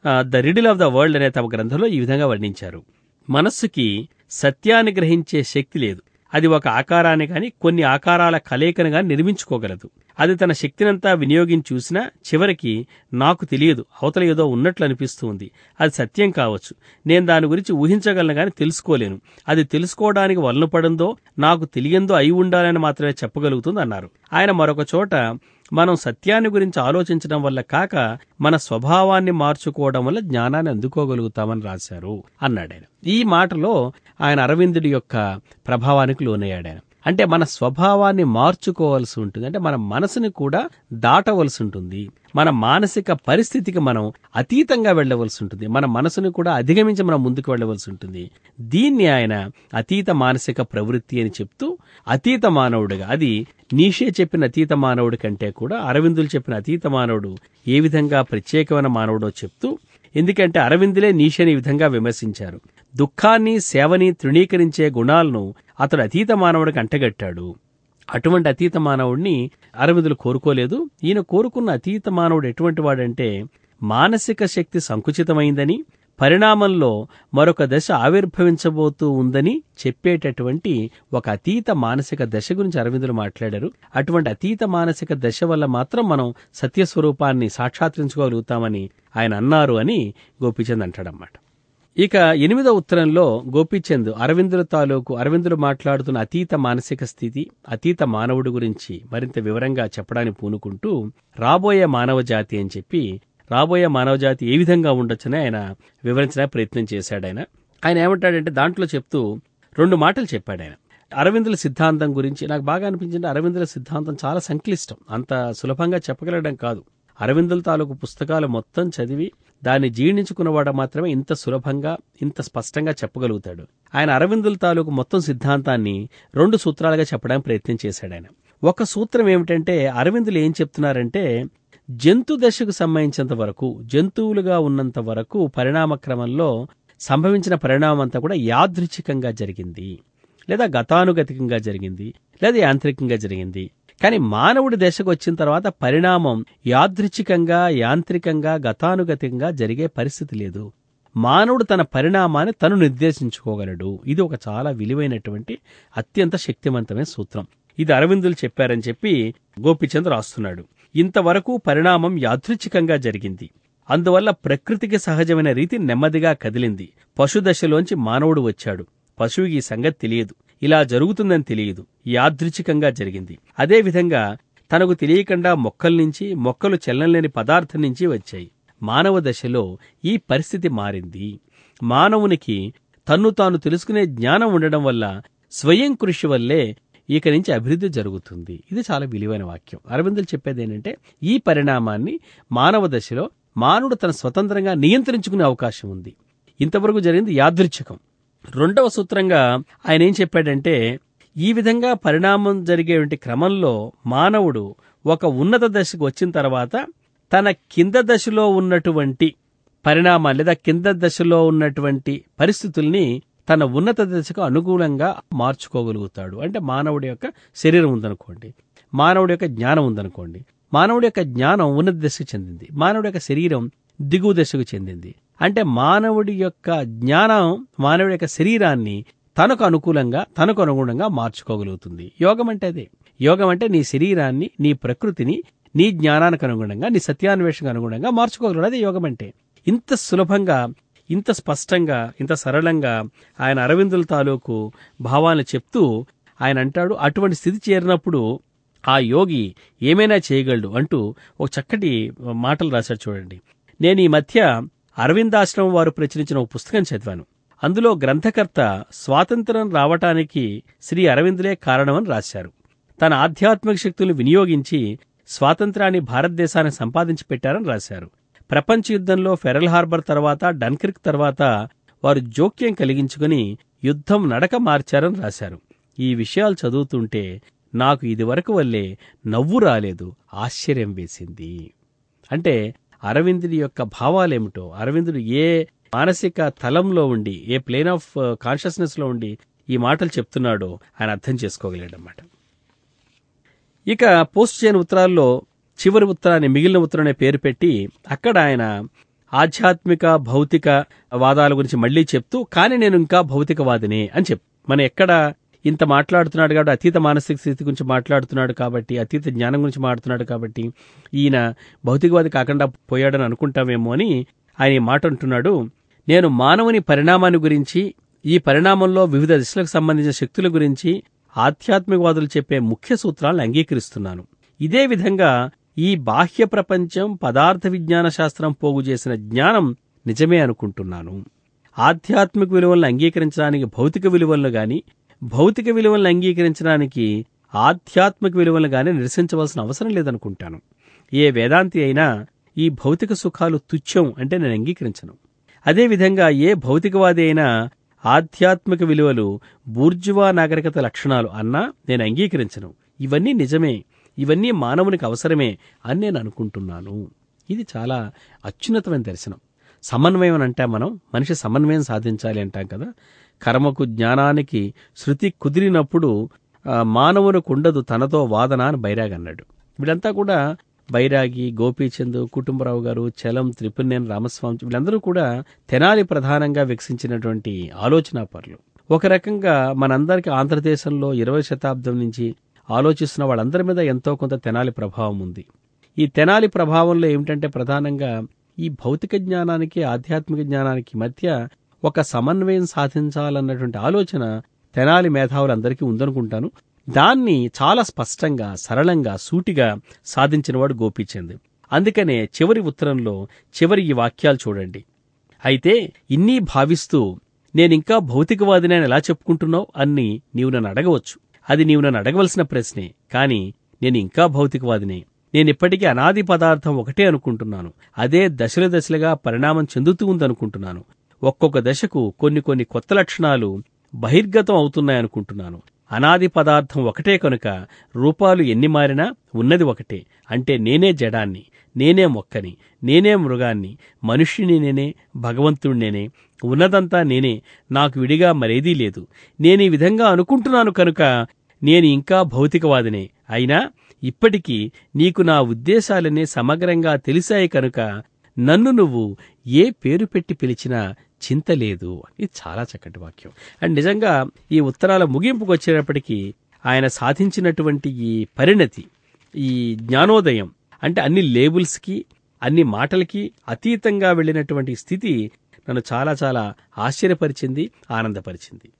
the riddle of the world అనే తమ గ్రంథంలో ఈ విధంగా వర్ణించారు మనస్సుకి సత్యాన్ని గ్రహించే శక్తి లేదు అది ఒక ఆకారాన్ని గాని కొన్ని ఆకారాల కలయికను గాని నిర్మించుకోగలదు అది తన శక్తినంతా వినియోగించి చూసినా చివరికి నాకు తెలియదు అవతల ఏదో ఉన్నట్లు అనిపిస్తుంది అది సత్యం కావచ్చు నేను దాని గురించి ఊహించగలను గాని తెలుసుకోలేను అది తెలుసుకోవడానికి వలన పడిందో నాకు తెలియందో అయి ఉండాలని మాత్రమే చెప్పగలుగుతుంది అన్నారు ఆయన మరొక చోట మనం సత్యాన్ని గురించి ఆలోచించడం వల్ల కాక మన స్వభావాన్ని మార్చుకోవడం వల్ల జ్ఞానాన్ని అందుకోగలుగుతామని రాశారు అన్నాడు ఆయన ఈ మాటలో ఆయన అరవిందుడి యొక్క ప్రభావానికి లోనయ్యాడు ఆయన అంటే మన స్వభావాన్ని మార్చుకోవాల్సి ఉంటుంది అంటే మన మనసుని కూడా దాటవలసి ఉంటుంది మన మానసిక పరిస్థితికి మనం అతీతంగా వెళ్ళవలసి ఉంటుంది మన మనసుని కూడా అధిగమించి మనం ముందుకు వెళ్ళవలసి ఉంటుంది దీన్ని ఆయన అతీత మానసిక ప్రవృత్తి అని చెప్తూ అతీత మానవుడిగా అది నీషే చెప్పిన అతీత మానవుడి కంటే కూడా అరవిందులు చెప్పిన అతీత మానవుడు ఏ విధంగా ప్రత్యేకమైన మానవుడో చెప్తూ ఎందుకంటే అరవిందులే నీషని ఈ విధంగా విమర్శించారు దుఃఖాన్ని సేవని తృణీకరించే గుణాలను అతడు అతీత మానవుడికి అంటగట్టాడు అటువంటి అతీత మానవుడిని అరవిందులు కోరుకోలేదు ఈయన కోరుకున్న అతీత మానవుడు ఎటువంటి వాడంటే మానసిక శక్తి సంకుచితమైందని పరిణామంలో మరొక దశ ఆవిర్భవించబోతూ ఉందని చెప్పేటటువంటి ఒక అతీత మానసిక దశ గురించి అరవిందులు మాట్లాడారు అటువంటి అతీత మానసిక దశ వల్ల మాత్రం మనం సత్యస్వరూపాన్ని సాక్షాత్రించుకోగలుగుతామని ఆయన అన్నారు అని గోపీచంద్ అంటాడన్నమాట ఇక ఎనిమిదో ఉత్తరంలో గోపీచంద్ అరవిందుల తాలూకు అరవిందులు మాట్లాడుతున్న అతీత మానసిక స్థితి అతీత మానవుడి గురించి మరింత వివరంగా చెప్పడానికి పూనుకుంటూ రాబోయే మానవ జాతి అని చెప్పి రాబోయే మానవ జాతి ఏ విధంగా ఉండొచ్చని ఆయన వివరించడానికి ప్రయత్నం చేశాడు ఆయన ఆయన ఏమంటాడంటే దాంట్లో చెప్తూ రెండు మాటలు చెప్పాడు ఆయన అరవిందుల సిద్ధాంతం గురించి నాకు బాగా అనిపించింది అరవిందుల సిద్ధాంతం చాలా సంక్లిష్టం అంత సులభంగా చెప్పగలగడం కాదు అరవిందుల తాలూకు పుస్తకాలు మొత్తం చదివి దాన్ని జీర్ణించుకున్నవాడు మాత్రమే ఇంత సులభంగా ఇంత స్పష్టంగా చెప్పగలుగుతాడు ఆయన అరవిందుల తాలూకు మొత్తం సిద్ధాంతాన్ని రెండు సూత్రాలుగా చెప్పడానికి ప్రయత్నం చేశాడు ఆయన ఒక సూత్రం ఏమిటంటే అరవిందులు ఏం చెప్తున్నారంటే జంతు దశకు సంబంధించినంత వరకు జంతువులుగా ఉన్నంత వరకు పరిణామ క్రమంలో సంభవించిన పరిణామం అంతా కూడా యాదృచ్ఛికంగా జరిగింది లేదా గతానుగతికంగా జరిగింది లేదా యాంత్రికంగా జరిగింది కానీ మానవుడి దశకు వచ్చిన తర్వాత పరిణామం యాదృచ్ఛికంగా యాంత్రికంగా గతానుగతికంగా జరిగే పరిస్థితి లేదు మానవుడు తన పరిణామాన్ని తను నిర్దేశించుకోగలడు ఇది ఒక చాలా విలువైనటువంటి అత్యంత శక్తివంతమైన సూత్రం ఇది అరవిందులు చెప్పారని చెప్పి గోపిచంద్ రాస్తున్నాడు ఇంతవరకు పరిణామం యాదృచ్ఛికంగా జరిగింది అందువల్ల ప్రకృతికి సహజమైన రీతి నెమ్మదిగా కదిలింది పశుదశలోంచి మానవుడు వచ్చాడు పశువుకి ఈ సంగతి తెలియదు ఇలా జరుగుతుందని తెలియదు యాదృచ్ఛికంగా జరిగింది అదేవిధంగా తనకు తెలియకుండా మొక్కల నుంచి మొక్కలు చెల్లంలేని పదార్థం నుంచి వచ్చాయి మానవ దశలో ఈ పరిస్థితి మారింది మానవునికి తన్ను తాను తెలుసుకునే జ్ఞానం ఉండడం వల్ల స్వయం కృషి వల్లే ఇక నుంచి అభివృద్ధి జరుగుతుంది ఇది చాలా విలువైన వాక్యం అరవిందులు చెప్పేది ఏంటంటే ఈ పరిణామాన్ని మానవ దశలో మానవుడు తన స్వతంత్రంగా నియంత్రించుకునే అవకాశం ఉంది ఇంతవరకు జరిగింది యాదృచ్ఛికం రెండవ సూత్రంగా ఆయన ఏం చెప్పాడంటే ఈ విధంగా పరిణామం జరిగేటువంటి క్రమంలో మానవుడు ఒక ఉన్నత దశకు వచ్చిన తర్వాత తన కింద దశలో ఉన్నటువంటి పరిణామాలు లేదా కింద దశలో ఉన్నటువంటి పరిస్థితుల్ని తన ఉన్నత దశకు అనుకూలంగా మార్చుకోగలుగుతాడు అంటే మానవుడి యొక్క శరీరం ఉందనుకోండి మానవుడి యొక్క జ్ఞానం ఉందనుకోండి మానవుడి యొక్క జ్ఞానం ఉన్నత దశకు చెందింది మానవుడి యొక్క శరీరం దిగువ దశకు చెందింది అంటే మానవుడి యొక్క జ్ఞానం మానవుడి యొక్క శరీరాన్ని తనకు అనుకూలంగా తనకు అనుగుణంగా మార్చుకోగలుగుతుంది యోగం అంటే అదే యోగం అంటే నీ శరీరాన్ని నీ ప్రకృతిని నీ జ్ఞానానికి అనుగుణంగా నీ సత్యాన్వేషణకు అనుగుణంగా మార్చుకోగలడు అదే యోగం అంటే ఇంత సులభంగా ఇంత స్పష్టంగా ఇంత సరళంగా ఆయన అరవిందుల తాలూకు భావాలను చెప్తూ ఆయన అంటాడు అటువంటి స్థితి చేరినప్పుడు ఆ యోగి ఏమైనా చేయగలడు అంటూ ఒక చక్కటి మాటలు రాశాడు చూడండి నేను ఈ మధ్య అరవిందాశ్రమం వారు ప్రచురించిన ఒక పుస్తకం చదివాను అందులో గ్రంథకర్త స్వాతంత్రం రావటానికి శ్రీ అరవిందులే కారణమని రాశారు తన ఆధ్యాత్మిక శక్తులు వినియోగించి స్వాతంత్రాన్ని భారతదేశానికి సంపాదించి పెట్టారని రాశారు ప్రపంచ యుద్ధంలో ఫెరల్ హార్బర్ తర్వాత డన్క్రిక్ తర్వాత వారు జోక్యం కలిగించుకుని యుద్ధం నడక మార్చారని రాశారు ఈ విషయాలు చదువుతుంటే నాకు ఇదివరకు వల్లే నవ్వు రాలేదు ఆశ్చర్యం వేసింది అంటే అరవిందుడి యొక్క భావాలేమిటో అరవిందుడు ఏ మానసిక తలంలో ఉండి ఏ ప్లేన్ ఆఫ్ కాన్షియస్నెస్ లో ఉండి ఈ మాటలు చెప్తున్నాడో ఆయన అర్థం చేసుకోగలేడన్నమాట ఇక పోస్ట్ చేయని ఉత్తరాల్లో చివరి ఉత్తరాన్ని మిగిలిన ఉత్తరం అనే పేరు పెట్టి అక్కడ ఆయన ఆధ్యాత్మిక భౌతిక వాదాల గురించి మళ్ళీ చెప్తూ కానీ నేను ఇంకా భౌతికవాదినే అని చెప్ మన ఎక్కడ ఇంత మాట్లాడుతున్నాడు కాబట్టి అతీత మానసిక స్థితి గురించి మాట్లాడుతున్నాడు కాబట్టి అతీత జ్ఞానం గురించి మాట్లాడుతున్నాడు కాబట్టి ఈయన భౌతికవాది కాకుండా పోయాడని అనుకుంటామేమో అని ఆయన ఈ మాట అంటున్నాడు నేను మానవుని పరిణామాన్ని గురించి ఈ పరిణామంలో వివిధ దిశలకు సంబంధించిన శక్తుల గురించి ఆధ్యాత్మికవాదులు చెప్పే ముఖ్య సూత్రాలను అంగీకరిస్తున్నాను ఇదే విధంగా ఈ బాహ్య ప్రపంచం పదార్థ విజ్ఞాన శాస్త్రం పోగు చేసిన జ్ఞానం నిజమే అనుకుంటున్నాను ఆధ్యాత్మిక విలువలను అంగీకరించడానికి భౌతిక విలువలను గాని భౌతిక విలువలను అంగీకరించడానికి ఆధ్యాత్మిక విలువలను గాని నిరసించవలసిన అవసరం లేదనుకుంటాను ఏ వేదాంతి అయినా ఈ భౌతిక సుఖాలు తుచ్చం అంటే నేను అంగీకరించను అదేవిధంగా ఏ భౌతికవాది అయినా ఆధ్యాత్మిక విలువలు బూర్జువా నాగరికత లక్షణాలు అన్నా నేను అంగీకరించను ఇవన్నీ నిజమే ఇవన్నీ మానవునికి అవసరమే అని నేను అనుకుంటున్నాను ఇది చాలా అత్యున్నతమైన దర్శనం సమన్వయం అని అంటే మనం మనిషి సమన్వయం సాధించాలి అంటాం కదా కర్మకు జ్ఞానానికి శృతి కుదిరినప్పుడు ఆ, మానవునికి ఉండదు తనతో వాదన అని బైరాగ్ అన్నాడు వీళ్ళంతా కూడా బైరాగి గోపీచంద్ కుటుంబరావు గారు చలం త్రిపుణ్యన్ రామస్వామి వీళ్ళందరూ కూడా తెనాలి ప్రధానంగా వికసించినటువంటి ఆలోచనాపరులు ఒక రకంగా మనందరికీ ఆంధ్రదేశంలో ఇరవై శతాబ్దం నుంచి ఆలోచిస్తున్న వాళ్ళందరి మీద ఎంతో కొంత తెనాలి ప్రభావం ఉంది ఈ తెనాలి ప్రభావంలో ఏమిటంటే ప్రధానంగా ఈ భౌతిక జ్ఞానానికి ఆధ్యాత్మిక జ్ఞానానికి మధ్య ఒక సమన్వయం సాధించాలన్నటువంటి ఆలోచన తెనాలి మేధావులందరికీ ఉందనుకుంటాను దాన్ని చాలా స్పష్టంగా సరళంగా సూటిగా సాధించినవాడు గోపీచంద్ అందుకనే చివరి ఉత్తరంలో చివరి ఈ వాక్యాలు చూడండి అయితే ఇన్నీ భావిస్తూ నేనింకా భౌతికవాదిని అని ఎలా చెప్పుకుంటున్నావు అని నీవు నన్ను అడగవచ్చు అది నీవు నన్ను అడగవలసిన ప్రశ్నే కాని నేను ఇంకా భౌతికవాదినే నేనిప్పటికీ అనాది పదార్థం ఒకటే అనుకుంటున్నాను అదే దశల దశలుగా పరిణామం చెందుతూ ఉందనుకుంటున్నాను ఒక్కొక్క దశకు కొన్ని కొన్ని కొత్త లక్షణాలు బహిర్గతం అవుతున్నాయనుకుంటున్నాను అనాది పదార్థం ఒకటే కనుక రూపాలు ఎన్ని మారినా ఉన్నది ఒకటే అంటే నేనే జడాన్ని నేనే మొక్కని నేనే మృగాన్ని మనుష్యుని నేనే భగవంతుడి నేనే ఉన్నదంతా నేనే నాకు విడిగా మరేదీ లేదు నేను ఈ విధంగా అనుకుంటున్నాను కనుక నేను ఇంకా భౌతికవాదినే అయినా ఇప్పటికీ నీకు నా ఉద్దేశాలనే సమగ్రంగా తెలిసాయి కనుక నన్ను నువ్వు ఏ పేరు పెట్టి పిలిచినా చింత లేదు ఇది చాలా చక్కటి వాక్యం అండ్ నిజంగా ఈ ఉత్తరాల ముగింపుకు వచ్చేటప్పటికీ ఆయన సాధించినటువంటి ఈ పరిణతి ఈ జ్ఞానోదయం అంటే అన్ని లేబుల్స్కి అన్ని మాటలకి అతీతంగా వెళ్ళినటువంటి స్థితి నన్ను చాలా చాలా ఆశ్చర్యపరిచింది ఆనందపరిచింది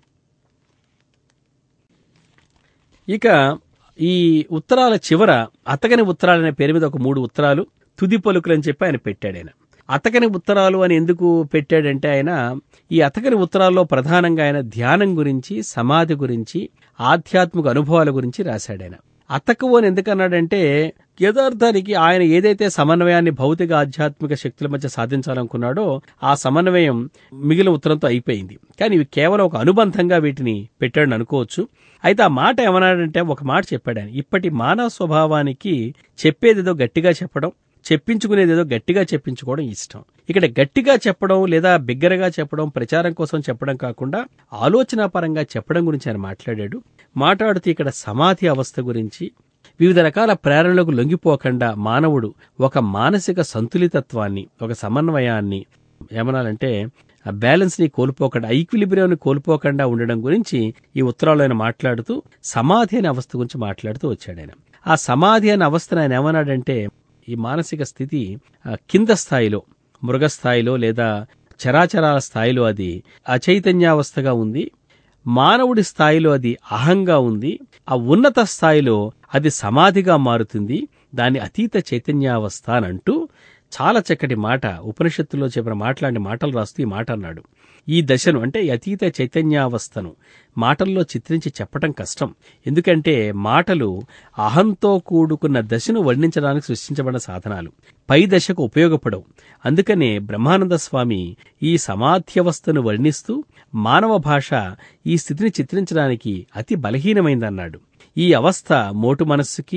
ఇక ఈ ఉత్తరాల చివర అతగని ఉత్తరాలు అనే పేరు మీద ఒక మూడు ఉత్తరాలు తుది పలుకులు అని చెప్పి ఆయన పెట్టాడు ఆయన అతకని ఉత్తరాలు అని ఎందుకు పెట్టాడంటే ఆయన ఈ అతకని ఉత్తరాల్లో ప్రధానంగా ఆయన ధ్యానం గురించి సమాధి గురించి ఆధ్యాత్మిక అనుభవాల గురించి రాశాడు ఆయన అతకు అని ఎందుకన్నాడంటే యథార్థానికి ఆయన ఏదైతే సమన్వయాన్ని భౌతిక ఆధ్యాత్మిక శక్తుల మధ్య సాధించాలనుకున్నాడో ఆ సమన్వయం మిగిలిన ఉత్తరంతో అయిపోయింది కానీ ఇవి కేవలం ఒక అనుబంధంగా వీటిని పెట్టాడని అనుకోవచ్చు అయితే ఆ మాట ఏమన్నాడంటే ఒక మాట చెప్పాడు ఆయన ఇప్పటి మానవ స్వభావానికి చెప్పేదేదో గట్టిగా చెప్పడం చెప్పించుకునేదేదో గట్టిగా చెప్పించుకోవడం ఇష్టం ఇక్కడ గట్టిగా చెప్పడం లేదా బిగ్గరగా చెప్పడం ప్రచారం కోసం చెప్పడం కాకుండా ఆలోచన పరంగా చెప్పడం గురించి ఆయన మాట్లాడాడు మాట్లాడుతూ ఇక్కడ సమాధి అవస్థ గురించి వివిధ రకాల ప్రేరణలకు లొంగిపోకుండా మానవుడు ఒక మానసిక సంతులితత్వాన్ని ఒక సమన్వయాన్ని ఏమనాలంటే ఆ బ్యాలెన్స్ ని కోల్పోకుండా ఈక్విలిబ్రియం కోల్పోకుండా ఉండడం గురించి ఈ ఉత్తరాలు ఆయన మాట్లాడుతూ సమాధి అనే అవస్థ గురించి మాట్లాడుతూ వచ్చాడు ఆయన ఆ సమాధి అనే అవస్థను ఆయన ఏమన్నాడంటే ఈ మానసిక స్థితి ఆ, కింద స్థాయిలో మృగస్థాయిలో లేదా చరాచరాల స్థాయిలో అది అచైతన్యావస్థగా ఉంది మానవుడి స్థాయిలో అది అహంగా ఉంది ఆ ఉన్నత స్థాయిలో అది సమాధిగా మారుతుంది దాన్ని అతీత చైతన్యావస్థ అని అంటూ చాలా చక్కటి మాట ఉపనిషత్తులో చెప్పిన మాట్లాడిన మాటలు రాస్తూ ఈ మాట అన్నాడు ఈ దశను అంటే ఈ అతీత చైతన్యావస్థను మాటల్లో చిత్రించి చెప్పటం కష్టం ఎందుకంటే మాటలు అహంతో కూడుకున్న దశను వర్ణించడానికి సృష్టించబడిన సాధనాలు పై దశకు ఉపయోగపడవు అందుకనే బ్రహ్మానంద స్వామి ఈ సమాధ్యవస్థను వర్ణిస్తూ మానవ భాష ఈ స్థితిని చిత్రించడానికి అతి బలహీనమైందన్నాడు ఈ అవస్థ మోటు మనస్సుకి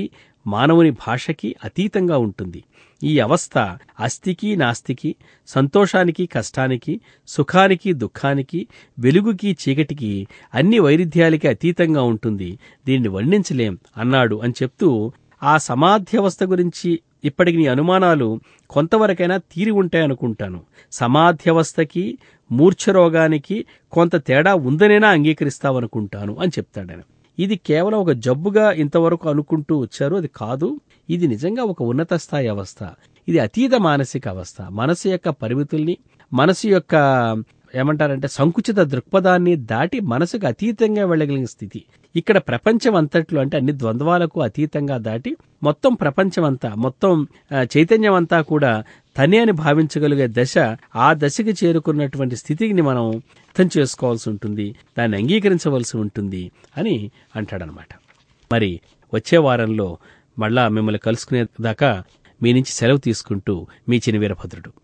మానవుని భాషకి అతీతంగా ఉంటుంది ఈ అవస్థ అస్థికి నాస్తికి సంతోషానికి కష్టానికి సుఖానికి దుఃఖానికి వెలుగుకి చీకటికి అన్ని వైరుధ్యాలకి అతీతంగా ఉంటుంది దీన్ని వర్ణించలేం అన్నాడు అని చెప్తూ ఆ సమాధ్యవస్థ గురించి ఇప్పటికి నీ అనుమానాలు కొంతవరకైనా తీరి ఉంటాయనుకుంటాను సమాధ్యవస్థకి మూర్ఛరోగానికి కొంత తేడా ఉందనేనా అంగీకరిస్తావనుకుంటాను అని చెప్తాడు ఇది కేవలం ఒక జబ్బుగా ఇంతవరకు అనుకుంటూ వచ్చారు అది కాదు ఇది నిజంగా ఒక ఉన్నత స్థాయి అవస్థ ఇది అతీత మానసిక అవస్థ మనసు యొక్క పరిమితుల్ని మనసు యొక్క ఏమంటారంటే సంకుచిత దృక్పథాన్ని దాటి మనసుకు అతీతంగా వెళ్ళగలిగిన స్థితి ఇక్కడ ప్రపంచం అంతట్లో అంటే అన్ని ద్వంద్వాలకు అతీతంగా దాటి మొత్తం ప్రపంచం అంతా మొత్తం చైతన్యం అంతా కూడా తనే అని భావించగలిగే దశ ఆ దశకి చేరుకున్నటువంటి స్థితిని మనం అర్థం చేసుకోవాల్సి ఉంటుంది దాన్ని అంగీకరించవలసి ఉంటుంది అని అంటాడనమాట మరి వచ్చే వారంలో మళ్ళా మిమ్మల్ని కలుసుకునేదాకా మీ నుంచి సెలవు తీసుకుంటూ మీ చిన్న వీరభద్రుడు